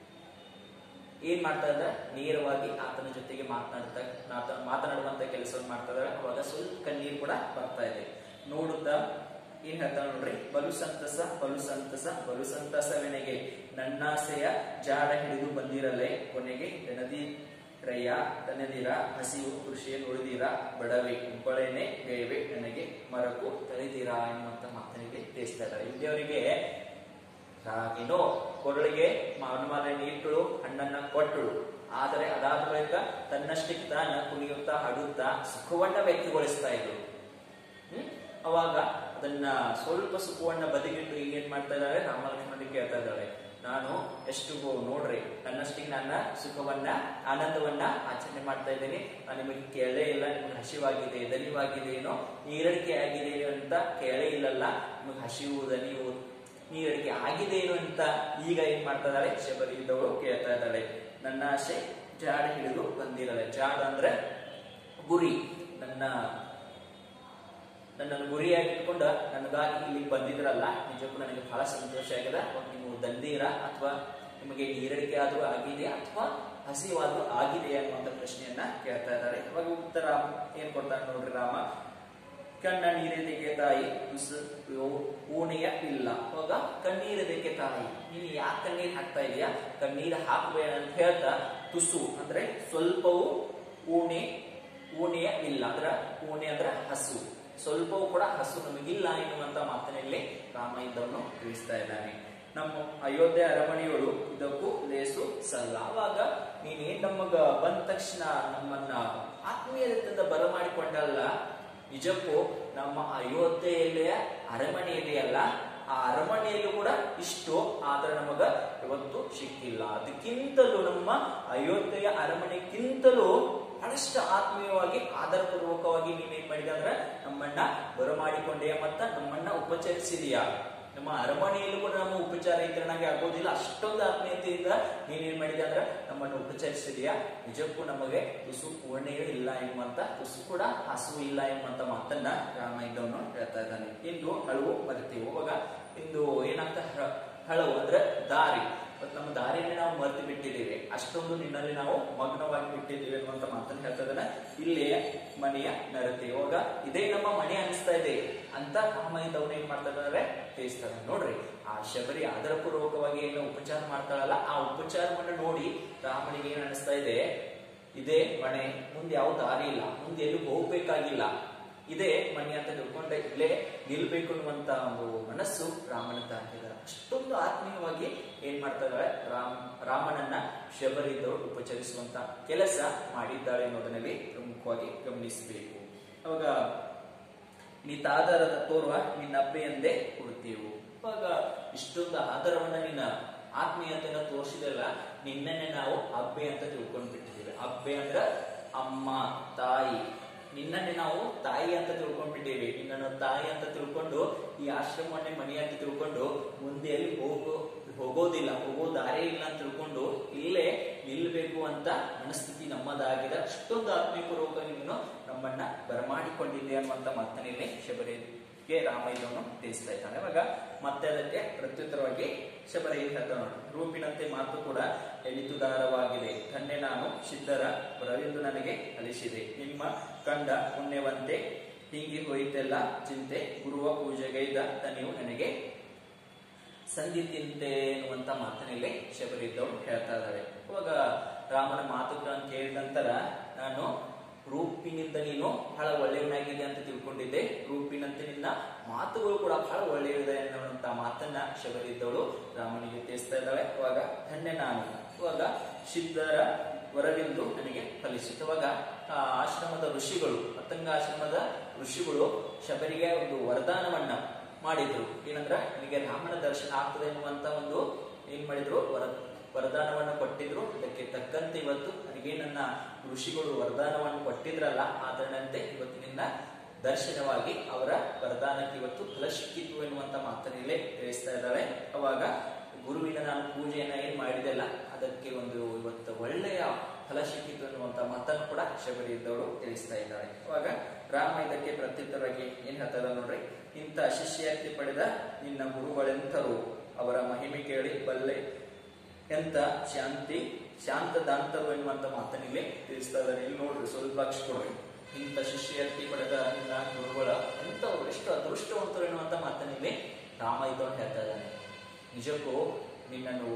ಏನ್ ಮಾಡ್ತಾ ಇದ್ದಾರೆ ನೇರವಾಗಿ ಆತನ ಜೊತೆಗೆ ಮಾತನಾಡ್ತಾ ಮಾತ- ಮಾತನಾಡುವಂತ ಕೆಲಸವನ್ನು ಮಾಡ್ತಾ ಇದ್ದಾರೆ ಅವಾಗ ಸ್ವಲ್ಪ ಕಣ್ಣೀರು ಕೂಡ ಬರ್ತಾ ಇದೆ ನೋಡುತ್ತಾ ಏನ್ ಹೇಳ್ತಾಳೆ ನೋಡ್ರಿ ಬಲು ಸಂತಸ ಬಲು ಸಂತಸ ಬಲು ಸಂತಸವೆನೆಗೆ ನನ್ನಾಸೆಯ ಜಾಡ ಹಿಡಿದು ಬಂದಿರಲೆ ಕೊನೆಗೆ ನೆನದಿ ರಯ್ಯ ತನದಿರ ಹಸಿವು ಕೃಷಿಯನ್ನು ಉಳಿದಿರ ಬಡವೆ ಉಬ್ಬಳೇನೆ ಬೇವೆ ನನಗೆ ಮರಕು ತಳಿದಿರ ಎನ್ನುವಂತ ಮಾತನಿಗೆ ತಿಳಿಸ್ತಾ ಇದ್ದಾರೆ ಇಲ್ಲಿಯವರಿಗೆ ಏನೋ ಕೊರಳಿಗೆ ಮಾವನಮಾಲೆಯನ್ನು ಇಟ್ಟಳು ಹಣ್ಣನ್ನ ಕೊಟ್ಟಳು ಆದರೆ ಅದಾದ ಬಳಿಕ ತನ್ನಷ್ಟಕ್ಕೆ ತಾನ ಕುಣಿಯುತ್ತಾ ಹಾಡುತ್ತಾ ಸುಖವನ್ನ ವ್ಯಕ್ತಗೊಳಿಸ್ತಾ ಇದ್ರು ಹ್ಮ್ ಅವಾಗ ಅದನ್ನ ಸ್ವಲ್ಪ ಸುಖವನ್ನ ಬದಿಗಿಟ್ಟು ಈಗ ಏನ್ ಮಾಡ್ತಾ ಇದ್ದಾರೆ ರಾಮಲಕ್ಷ್ಮಣರಿಗೆ ಕೇಳ್ತಾ ಇದ್ದಾಳೆ ನಾನು ಎಷ್ಟು ಗೋ- ನೋಡ್ರಿ ನನ್ನಷ್ಟಿಗೆ ನನ್ನ ಸುಖವನ್ನ ಆನಂದವನ್ನ ಆಚರಣೆ ಮಾಡ್ತಾ ಇದ್ದೇನೆ ನಾನು ನಿಮಗೆ ಕೇಳೇ ಇಲ್ಲ ನಿಮಗೆ ಹಸಿವಾಗಿದೆ ದನಿವಾಗಿದೆ ಏನೋ ನೀರಡಿಕೆ ಆಗಿದೆ ಏನೋ ಅಂತ ಕೇಳೇ ಇಲ್ಲಲ್ಲ ನಿಮಗೆ ಹಸಿವು ದನಿವು ನೀರಡಿಕೆ ಆಗಿದೆ ಏನು ಅಂತ ಈಗ ಏನ್ ಮಾಡ್ತಾ ಇದ್ದಾಳೆ ಶಬರಿ ಇದ್ದವಳು ಕೇಳ್ತಾ ಇದ್ದಾಳೆ ನನ್ನ ಆಸೆ ಜಾಡ ಹಿಡಿದು ಬಂದಿರಲ್ಲ ಜಾಡ ಅಂದ್ರೆ ಗುರಿ ನನ್ನ ನನ್ನನ್ನು ಗುರಿಯಾಗಿ ಇಟ್ಕೊಂಡ ನನಗಾಗಿ ಇಲ್ಲಿಗೆ ಬಂದಿದ್ರಲ್ಲ ನಿಜಕ್ಕೂ ನನಗೆ ಬಹಳ ಸಂತೋಷ ಆಗಿದೆ ಅವಾಗ ನೀವು ದಂದೀರ ಅಥವಾ ನಿಮಗೆ ನೀರಡಿಕೆ ಆದ್ರೂ ಆಗಿದೆಯಾ ಅಥವಾ ಹಸಿವಾದ್ರೂ ಆಗಿದೆಯಾ ಅನ್ನುವಂಥ ಪ್ರಶ್ನೆಯನ್ನ ಕೇಳ್ತಾ ಇದ್ದಾರೆ ಅವಾಗ ಉತ್ತರ ಏನ್ ಕೊಡ್ತಾನೆ ನೋಡ್ರಿ ರಾಮ ಕಣ್ಣ ನೀರಿದಕ್ಕೆ ತಾಯಿ ಉಸ್ ಓಣಿಯ ಇಲ್ಲ ಅವಾಗ ಕಣ್ಣೀರಿದಕ್ಕೆ ತಾಯಿ ನೀನು ಯಾಕೆ ಕಣ್ಣೀರ್ ಹಾಕ್ತಾ ಇದೀಯಾ ಕಣ್ಣೀರು ಹಾಕಬೇಡ ಅಂತ ಹೇಳ್ತಾ ತುಸು ಅಂದ್ರೆ ಸ್ವಲ್ಪವೂ ಊಣೆ ಊಣೆಯ ಇಲ್ಲ ಅಂದ್ರ ಊಣೆ ಅಂದ್ರ ಹಸು ಸ್ವಲ್ಪವೂ ಕೂಡ ಹಸು ನಮಗಿಲ್ಲ ಎನ್ನುವಂತ ಮಾತಿನಲ್ಲಿ ರಾಮ ಇದ್ದವನು ತಿಳಿಸ್ತಾ ಇದ್ದಾನೆ ನಮ್ಮ ಅಯೋಧ್ಯೆ ಅರಮನೆಯೊಳು ಇದಕ್ಕೂ ಲೇಸು ಸಲ್ಲ ಅವಾಗ ನೀನೇನ್ ನಮಗ ಬಂದ ತಕ್ಷಣ ನಮ್ಮನ್ನ ಆತ್ಮೀಯತೆಯಿಂದ ಬರಮಾಡಿಕೊಂಡಲ್ಲ ನಿಜಕ್ಕೂ ನಮ್ಮ ಅಯೋಧ್ಯೆಯಲ್ಲಿಯ ಅರಮನೆ ಇದೆಯಲ್ಲ ಆ ಅರಮನೆಯಲ್ಲೂ ಕೂಡ ಇಷ್ಟು ಆದ್ರೆ ನಮಗ ಇವತ್ತು ಸಿಕ್ಕಿಲ್ಲ ಅದಕ್ಕಿಂತಲೂ ನಮ್ಮ ಅಯೋಧ್ಯೆಯ ಅರಮನೆಗಿಂತಲೂ ಬಹಳಷ್ಟು ಆತ್ಮೀಯವಾಗಿ ಆಧಾರಪೂರ್ವಕವಾಗಿ ನೀನೇನ್ ಮಾಡಿದೆ ಅಂದ್ರೆ ನಮ್ಮನ್ನ ಬರಮಾಡಿಕೊಂಡೆಯ ಮತ್ತ ನಮ್ಮನ್ನ ಉಪಚರಿಸಿದೀಯಾ ನಮ್ಮ ಅರಮನೆಯಲ್ಲೂ ಕೂಡ ನಮ್ಮ ಉಪಚಾರ ಇತರನಾಗಿ ಆಗೋದಿಲ್ಲ ಅಷ್ಟೊಂದು ಆತ್ಮೀಯತೆಯಿಂದ ನೀನೇನ್ ಮಾಡಿದೆ ಅಂದ್ರೆ ನಮ್ಮನ್ನು ಉಪಚರಿಸಿದೀಯಾ ನಿಜಕ್ಕೂ ನಮಗೆ ತುಸು ಪೂರ್ಣೆಯೂ ಇಲ್ಲ ಎನ್ನುವಂತ ತುಸು ಕೂಡ ಹಸುವು ಇಲ್ಲ ಎನ್ನುವಂತ ಮಾತನ್ನ ರಾಮ ಇದ್ದವನು ಹೇಳ್ತಾ ಇದ್ದಾನೆ ಇಂದು ಹಳವು ಮರೆತೀವಿ ಹೋಗುವಾಗ ಇಂದು ಏನಂತ ಹ- ಹಳವು ಅಂದ್ರೆ ದಾರಿ ಇವತ್ತು ನಮ್ಮ ದಾರಿಯಲ್ಲಿ ನಾವು ಮರೆತು ಬಿಟ್ಟಿದ್ದೇವೆ ಅಷ್ಟೊಂದು ನಿನ್ನಲ್ಲಿ ನಾವು ಮಗ್ನವಾಗಿ ಬಿಟ್ಟಿದ್ದೇವೆ ಅನ್ನುವಂತ ಮಾತನ್ನ ಹೇಳ್ತಾ ಇದ್ದಾನೆ ಇಲ್ಲಿ ಮನೆಯ ನರತೆ ಇವಾಗ ಇದೇ ನಮ್ಮ ಮನೆ ಅನಿಸ್ತಾ ಇದೆ ಅಂತ ರಾಮ ಇದ್ದವನು ಏನ್ ಮಾಡ್ತಾ ಇದ್ದಾರೆ ತಿಳಿಸ್ತಾರೆ ನೋಡ್ರಿ ಆ ಶಬರಿ ಆಧಾರಪೂರ್ವಕವಾಗಿ ಏನು ಉಪಚಾರ ಮಾಡ್ತಾಳಲ್ಲ ಆ ಉಪಚಾರವನ್ನು ನೋಡಿ ರಾಮನಿಗೆ ಏನ್ ಅನಿಸ್ತಾ ಇದೆ ಇದೇ ಮನೆ ಮುಂದೆ ಯಾವ ದಾರಿ ಇಲ್ಲ ಮುಂದೆ ಎಲ್ಲೂ ಹೋಗ್ಬೇಕಾಗಿಲ್ಲ ಇದೇ ಮನೆ ಅಂತ ತಿಳ್ಕೊಂಡೆ ಇಲ್ಲೇ ನಿಲ್ಬೇಕು ಅನ್ನುವಂತ ಒಂದು ಮನಸ್ಸು ರಾಮನದ್ದು ಹಾಕಿದ್ದಾರೆ ಅಷ್ಟೊಂದು ಆತ್ಮೀಯವಾಗಿ ಏನ್ ಮಾಡ್ತಾ ಇದ್ದಾಳೆ ರಾಮ್ ರಾಮನನ್ನ ಶಬರಿದ್ದವರು ಉಪಚರಿಸುವಂತ ಕೆಲಸ ಮಾಡಿದ್ದಾಳೆ ಅನ್ನೋದನ್ನಲ್ಲಿ ಪ್ರಮುಖವಾಗಿ ಗಮನಿಸಬೇಕು ಅವಾಗ ನೀತಾಧಾರದ ತೋರುವ ನಿನ್ನ ಅಬ್ಬೆಯಂದೇ ಕೊಡುತ್ತೀವು ಅವಾಗ ಇಷ್ಟೊಂದು ಆಧಾರವನ್ನ ನಿನ್ನ ಆತ್ಮೀಯತೆಯನ್ನ ತೋರಿಸಿದಲ್ಲ ನಿನ್ನನ್ನೇ ನಾವು ಅಬ್ಬೆ ಅಂತ ತಿಳ್ಕೊಂಡ್ ಬಿಟ್ಟಿದ್ದೀವಿ ಅಬ್ಬೆ ಅಂದ್ರ ಅಮ್ಮ ತಾಯಿ ನಿನ್ನನ್ನೇ ನಾವು ತಾಯಿ ಅಂತ ತಿಳ್ಕೊಂಡ್ಬಿಟ್ಟಿವಿ ನಿನ್ನನ್ನು ತಾಯಿ ಅಂತ ತಿಳ್ಕೊಂಡು ಈ ಆಶ್ರಮವನ್ನೇ ಮನೆ ಅಂತ ತಿಳ್ಕೊಂಡು ಮುಂದೆ ಎಲ್ಲಿ ಹೋಗೋ ಹೋಗೋದಿಲ್ಲ ಹೋಗೋ ದಾರಿ ಇಲ್ಲ ಅಂತ ತಿಳ್ಕೊಂಡು ಇಲ್ಲೇ ನಿಲ್ಬೇಕು ಅಂತ ಮನಸ್ಥಿತಿ ನಮ್ಮದಾಗಿದೆ ಅಷ್ಟೊಂದು ಆತ್ಮೀಯಪೂರ್ವಕವಾಗಿ ನೀನು ನಮ್ಮನ್ನ ಬರಮಾಡಿಕೊಂಡಿದ್ದೆ ಅನ್ನುವಂತ ಮಾತನಿಲ್ಲಿ ಶಬರಿಗೆ ರಾಮ ಇದನ್ನು ತಿಳಿಸ್ತಾ ಇದ್ದಾನೆ ಇವಾಗ ಮತ್ತೆ ಅದಕ್ಕೆ ಪ್ರತ್ಯುತ್ತರವಾಗಿ ಶಬರ ಏನ್ ಹೇಳ್ತಾನೆ ನೋಡಿ ರೂಪಿನಂತೆ ಮಾತು ಕೂಡ ಎಳಿತುದಾರವಾಗಿದೆ ಧನ್ಯ ನಾನು ಸಿದ್ಧರ ಬರವೆಂದು ನನಗೆ ಕಲಿಸಿದೆ ನಿಮ್ಮ ಕಂಡ ಪುಣ್ಯವಂತೆ ಹೀಗೆ ಹೋಯಿತೆಲ್ಲ ಚಿಂತೆ ಗುರುವ ಪೂಜೆಗೈದ ತನಿಯು ನನಗೆ ಸಂಧಿತಿಂತೆ ಎನ್ನುವಂತ ಮಾತಿನಲ್ಲಿ ಶಬರಿದ್ದವರು ಹೇಳ್ತಾ ಇದ್ದಾರೆ ಇವಾಗ ರಾಮನ ಮಾತುಗಳನ್ನು ಕೇಳಿದ ನಂತರ ನಾನು ರೂಪಿನಿಂದ ನೀನು ಬಹಳ ಒಳ್ಳೆಯವನಾಗಿದೆ ಅಂತ ತಿಳ್ಕೊಂಡಿದ್ದೆ ರೂಪಿನಂತೆ ನಿನ್ನ ಮಾತುಗಳು ಕೂಡ ಬಹಳ ಒಳ್ಳೆಯದೆ ಅನ್ನುವಂತ ಮಾತನ್ನ ಶಬರಿದ್ದವಳು ರಾಮನಿಗೆ ತಿಳಿಸ್ತಾ ಇದ್ದಾಳೆ ಇವಾಗ ಧನ್ಯ ನಾನು ಇವಾಗ ಸಿದ್ಧರ ವರವೆಂದು ನನಗೆ ಫಲಿಸಿತು ಇವಾಗ ಆ ಆಶ್ರಮದ ಋಷಿಗಳು ಪತಂಗ ಆಶ್ರಮದ ಋಷಿಗಳು ಶಬರಿಗೆ ಒಂದು ವರದಾನವನ್ನ ಮಾಡಿದ್ರು ಏನಂದ್ರ ನಿನಗೆ ರಾಮನ ದರ್ಶನ ಆಗ್ತದೆ ಎನ್ನುವಂತ ಒಂದು ಏನ್ ಮಾಡಿದ್ರು ವರ ವರದಾನವನ್ನು ಕೊಟ್ಟಿದ್ರು ಅದಕ್ಕೆ ತಕ್ಕಂತೆ ಇವತ್ತು ನನಗೆ ನನ್ನ ಋಷಿಗಳು ವರದಾನವನ್ನು ಕೊಟ್ಟಿದ್ರಲ್ಲ ಆದರಂತೆ ಇವತ್ತಿನಿಂದ ದರ್ಶನವಾಗಿ ಅವರ ವರದಾನಕ್ಕೆ ಇವತ್ತು ಫಲ ಸಿಕ್ಕಿತು ಎನ್ನುವಂತ ಮಾತನ್ನಿಲ್ಲೇ ತಿಳಿಸ್ತಾ ಇದ್ದಾಳೆ ಅವಾಗ ಗುರುವಿನ ನಾನು ಪೂಜೆಯನ್ನ ಏನ್ ಮಾಡಿದೆಲ್ಲ ಅದಕ್ಕೆ ಒಂದು ಇವತ್ತು ಒಳ್ಳೆಯ ಫಲ ಸಿಕ್ಕಿತು ಅನ್ನುವಂತ ಮಾತನ್ನು ಕೂಡ ಶಬರಿ ಇದ್ದವಳು ತಿಳಿಸ್ತಾ ಇದ್ದಾಳೆ ಅವಾಗ ರಾಮ ಇದಕ್ಕೆ ಪ್ರತ್ಯುತ್ತರವಾಗಿ ಏನ್ ಹೇಳ್ತಾರೆ ನೋಡ್ರಿ ಇಂಥ ಶಿಷ್ಯಾರ್ಥಿ ಪಡೆದ ನಿನ್ನ ಗುರುಗಳೆಂತರು ಅವರ ಮಹಿಮೆ ಕೇಳಿ ಬಲ್ಲೆ ಎಂತ ಶಾಂತಿ ಶಾಂತ ದಾಂತರು ಎನ್ನುವಂತ ಮಾತನಿಗೆ ತಿಳಿಸ್ತಾ ಇದ್ದಾರೆ ಇಲ್ಲಿ ನೋಡ್ರಿ ಸ್ವಲ್ಪ ಅಕ್ಷ ಕೊಡ್ರಿ ಇಂಥ ಶಿಷ್ಯಾರ್ಥಿ ಪಡೆದ ನಿನ್ನ ಗುರುಗಳ ಎಂತವ್ರು ಎಷ್ಟು ಅದೃಷ್ಟವಂತರು ಎನ್ನುವಂತ ಮಾತನಿಗೆ ರಾಮ ಇದನ್ನು ಹೇಳ್ತಾ ಇದ್ದಾನೆ ನಿಜಕ್ಕೂ ನಿನ್ನನ್ನು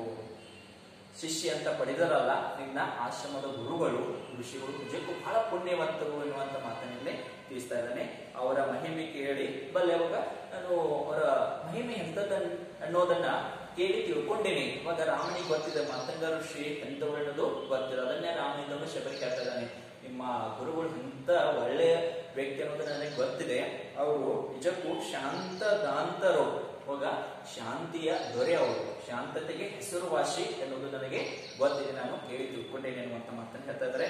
ಶಿಷ್ಯ ಅಂತ ಪಡೆದರಲ್ಲ ನಿನ್ನ ಆಶ್ರಮದ ಗುರುಗಳು ಋಷಿಗಳು ನಿಜಕ್ಕೂ ಬಹಳ ಪುಣ್ಯವಂತರು ಎನ್ನುವಂತ ಮಾತನ್ನೇ ತಿಳಿಸ್ತಾ ಇದ್ದಾನೆ ಅವರ ಮಹಿಮೆ ಕೇಳಿ ಬಲ್ಲೆ ಅವಾಗ ನಾನು ಅವರ ಮಹಿಮೆ ಎಂತದ ಅನ್ನೋದನ್ನ ಕೇಳಿ ತಿಳ್ಕೊಂಡೇನೆ ಇವಾಗ ರಾಮನಿಗೆ ಗೊತ್ತಿದೆ ಮಾತಂಗ ಋಷಿ ಎಂತವ್ರು ಅನ್ನೋದು ಗೊತ್ತಿಲ್ಲ ಅದನ್ನೇ ರಾಮನಿಂದನು ಶಬರಿ ಕೇಳ್ತಾ ಇದ್ದಾನೆ ನಿಮ್ಮ ಗುರುಗಳು ಎಂತ ಒಳ್ಳೆಯ ವ್ಯಕ್ತಿ ಅನ್ನೋದು ನನಗೆ ಗೊತ್ತಿದೆ ಅವರು ನಿಜಕ್ಕೂ ಶಾಂತ ದಾಂತರು ಇವಾಗ ಶಾಂತಿಯ ದೊರೆ ಅವರು ಶಾಂತತೆಗೆ ಹೆಸರುವಾಸಿ ಎನ್ನುವುದು ನನಗೆ ಗೊತ್ತಿದೆ ನಾನು ಕೇಳಿ ತಿಳ್ಕೊಂಡೇನೆ ಅನ್ನುವಂತ ಮಾತನ್ನು ಹೇಳ್ತಾ ಇದ್ದಾರೆ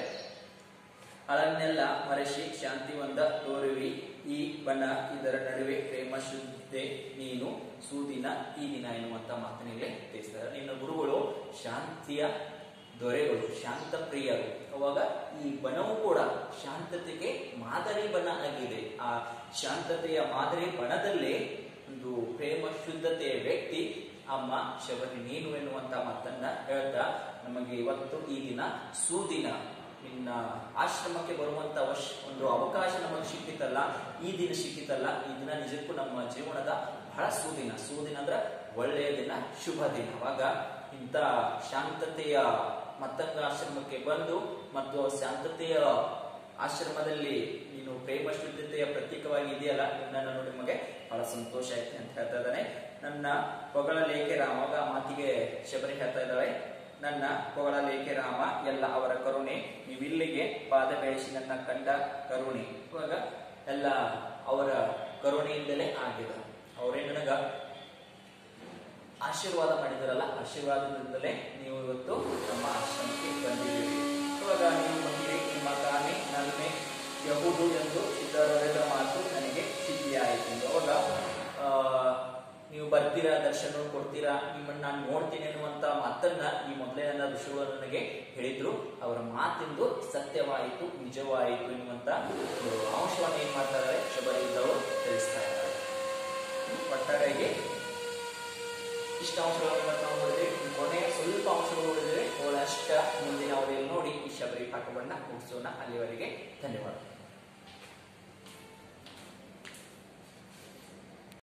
ಅಳನ್ನೆಲ್ಲ ಮರೆಸಿ ಶಾಂತಿ ಒಂದ ತೋರುವಿ ಈ ಬನ ಇದರ ನಡುವೆ ಪ್ರೇಮ ಶುದ್ಧೆ ನೀನು ಸೂದಿನ ಈ ದಿನ ಎನ್ನುವಂತ ಮಾತಿನಲ್ಲಿ ತಿಳಿಸ್ತಾರೆ ನಿನ್ನ ಗುರುಗಳು ಶಾಂತಿಯ ದೊರೆಗಳು ಶಾಂತ ಪ್ರಿಯರು ಅವಾಗ ಈ ಬನವು ಕೂಡ ಶಾಂತತೆಗೆ ಮಾದರಿ ಬನ ಆಗಿದೆ ಆ ಶಾಂತತೆಯ ಮಾದರಿ ಬಣದಲ್ಲೇ ಒಂದು ಪ್ರೇಮ ಶುದ್ಧತೆಯ ವ್ಯಕ್ತಿ ಅಮ್ಮ ಶಬರಿ ನೀನು ಎನ್ನುವಂತ ಮಾತನ್ನ ಹೇಳ್ತಾ ನಮಗೆ ಇವತ್ತು ಈ ದಿನ ಸುದಿನ ನಿನ್ನ ಆಶ್ರಮಕ್ಕೆ ಬರುವಂತ ಅವಶ್ ಒಂದು ಅವಕಾಶ ನಮಗೆ ಸಿಕ್ಕಿತಲ್ಲ ಈ ದಿನ ಸಿಕ್ಕಿತಲ್ಲ ಈ ದಿನ ನಿಜಕ್ಕೂ ನಮ್ಮ ಜೀವನದ ಬಹಳ ಸುದಿನ ಸುದಿನ ಅಂದ್ರೆ ಒಳ್ಳೆಯ ದಿನ ಶುಭ ದಿನ ಅವಾಗ ಇಂಥ ಶಾಂತತೆಯ ಮತ್ತಂಗ ಆಶ್ರಮಕ್ಕೆ ಬಂದು ಮತ್ತು ಶಾಂತತೆಯ ಆಶ್ರಮದಲ್ಲಿ ನೀನು ಪ್ರೇಮ ಶುದ್ಧತೆಯ ಪ್ರತೀಕವಾಗಿ ಇದೆಯಲ್ಲ ನನ್ನ ನೋಡಿ ನಿಮಗೆ ಬಹಳ ಸಂತೋಷ ಆಯ್ತು ಅಂತ ಹೇಳ್ತಾ ಇದ್ದಾನೆ ನನ್ನ ಪೊಗಳ ಲೇಖೆ ರಾಮಗ ಆ ಮಾತಿಗೆ ಶಬರಿ ಹೇಳ್ತಾ ಇದ್ದಾಳೆ ನನ್ನ ಪೊಗಳ ಲೇಖೆ ರಾಮ ಎಲ್ಲ ಅವರ ಕರುಣೆ ನೀವಿಲ್ಲಿಗೆ ಪಾದ ಬೆಳೆಸಿ ನನ್ನ ಕಂಡ ಕರುಣೆ ಇವಾಗ ಎಲ್ಲ ಅವರ ಕರುಣೆಯಿಂದಲೇ ಆಗಿದೆ ಅವರೇ ನನಗ ಆಶೀರ್ವಾದ ಮಾಡಿದಿರಲ್ಲ ಆಶೀರ್ವಾದದಿಂದಲೇ ನೀವು ಇವತ್ತು ನಮ್ಮ ಆಶ್ರಮಕ್ಕೆ ಬಂದಿದ್ದೀರಿ ಇವಾಗ ನೀವು ಬಂದಿರಿ ನಿಮ್ಮ ಕಾನೆ ನಲ್ಮೆ ಯಹುದು ಎಂದು ಸಿದ್ಧರಾದ ಮಾತು ನನಗೆ ಸಿದ್ಧಿಯಾಯಿತು ಎಂದು ಅವಾಗ ಆ, ನೀವು ಬರ್ತೀರಾ ದರ್ಶನ ಕೊಡ್ತೀರಾ ನಿಮ್ಮನ್ನ ನಾನು ನೋಡ್ತೀನಿ ಅನ್ನುವಂತ ಮಾತನ್ನ ಈ ಮೊದಲೇ ನನ್ನ ಋಷಿಗಳು ನನಗೆ ಹೇಳಿದ್ರು ಅವರ ಮಾತಿಂದು ಸತ್ಯವಾಯಿತು ನಿಜವಾಯಿತು ಎನ್ನುವಂತ ಒಂದು ಅಂಶವನ್ನು ಏನ್ ಮಾಡ್ತಾರೆ ಶಬರಿದ್ದವರು ತಿಳಿಸ್ತಾ ಇದ್ದಾರೆ ಒಟ್ಟಾರೆಯಾಗಿ ಇಷ್ಟ ಅಂಶಗಳನ್ನು ಇವತ್ತು ನಾವು ನೋಡಿದ್ರೆ ಕೊನೆಯ ಸ್ವಲ್ಪ ಅಂಶಗಳು ನೋಡಿದ್ರೆ ಅಷ್ಟ ಮುಂದಿನ ಅವಧಿಯಲ್ಲಿ ನೋಡಿ ಈ ಶಬರಿ ಪಾಠವನ್ನ ಮುಗಿಸೋಣ ಅಲ್ಲಿವರೆಗೆ ಧನ್ಯವಾದ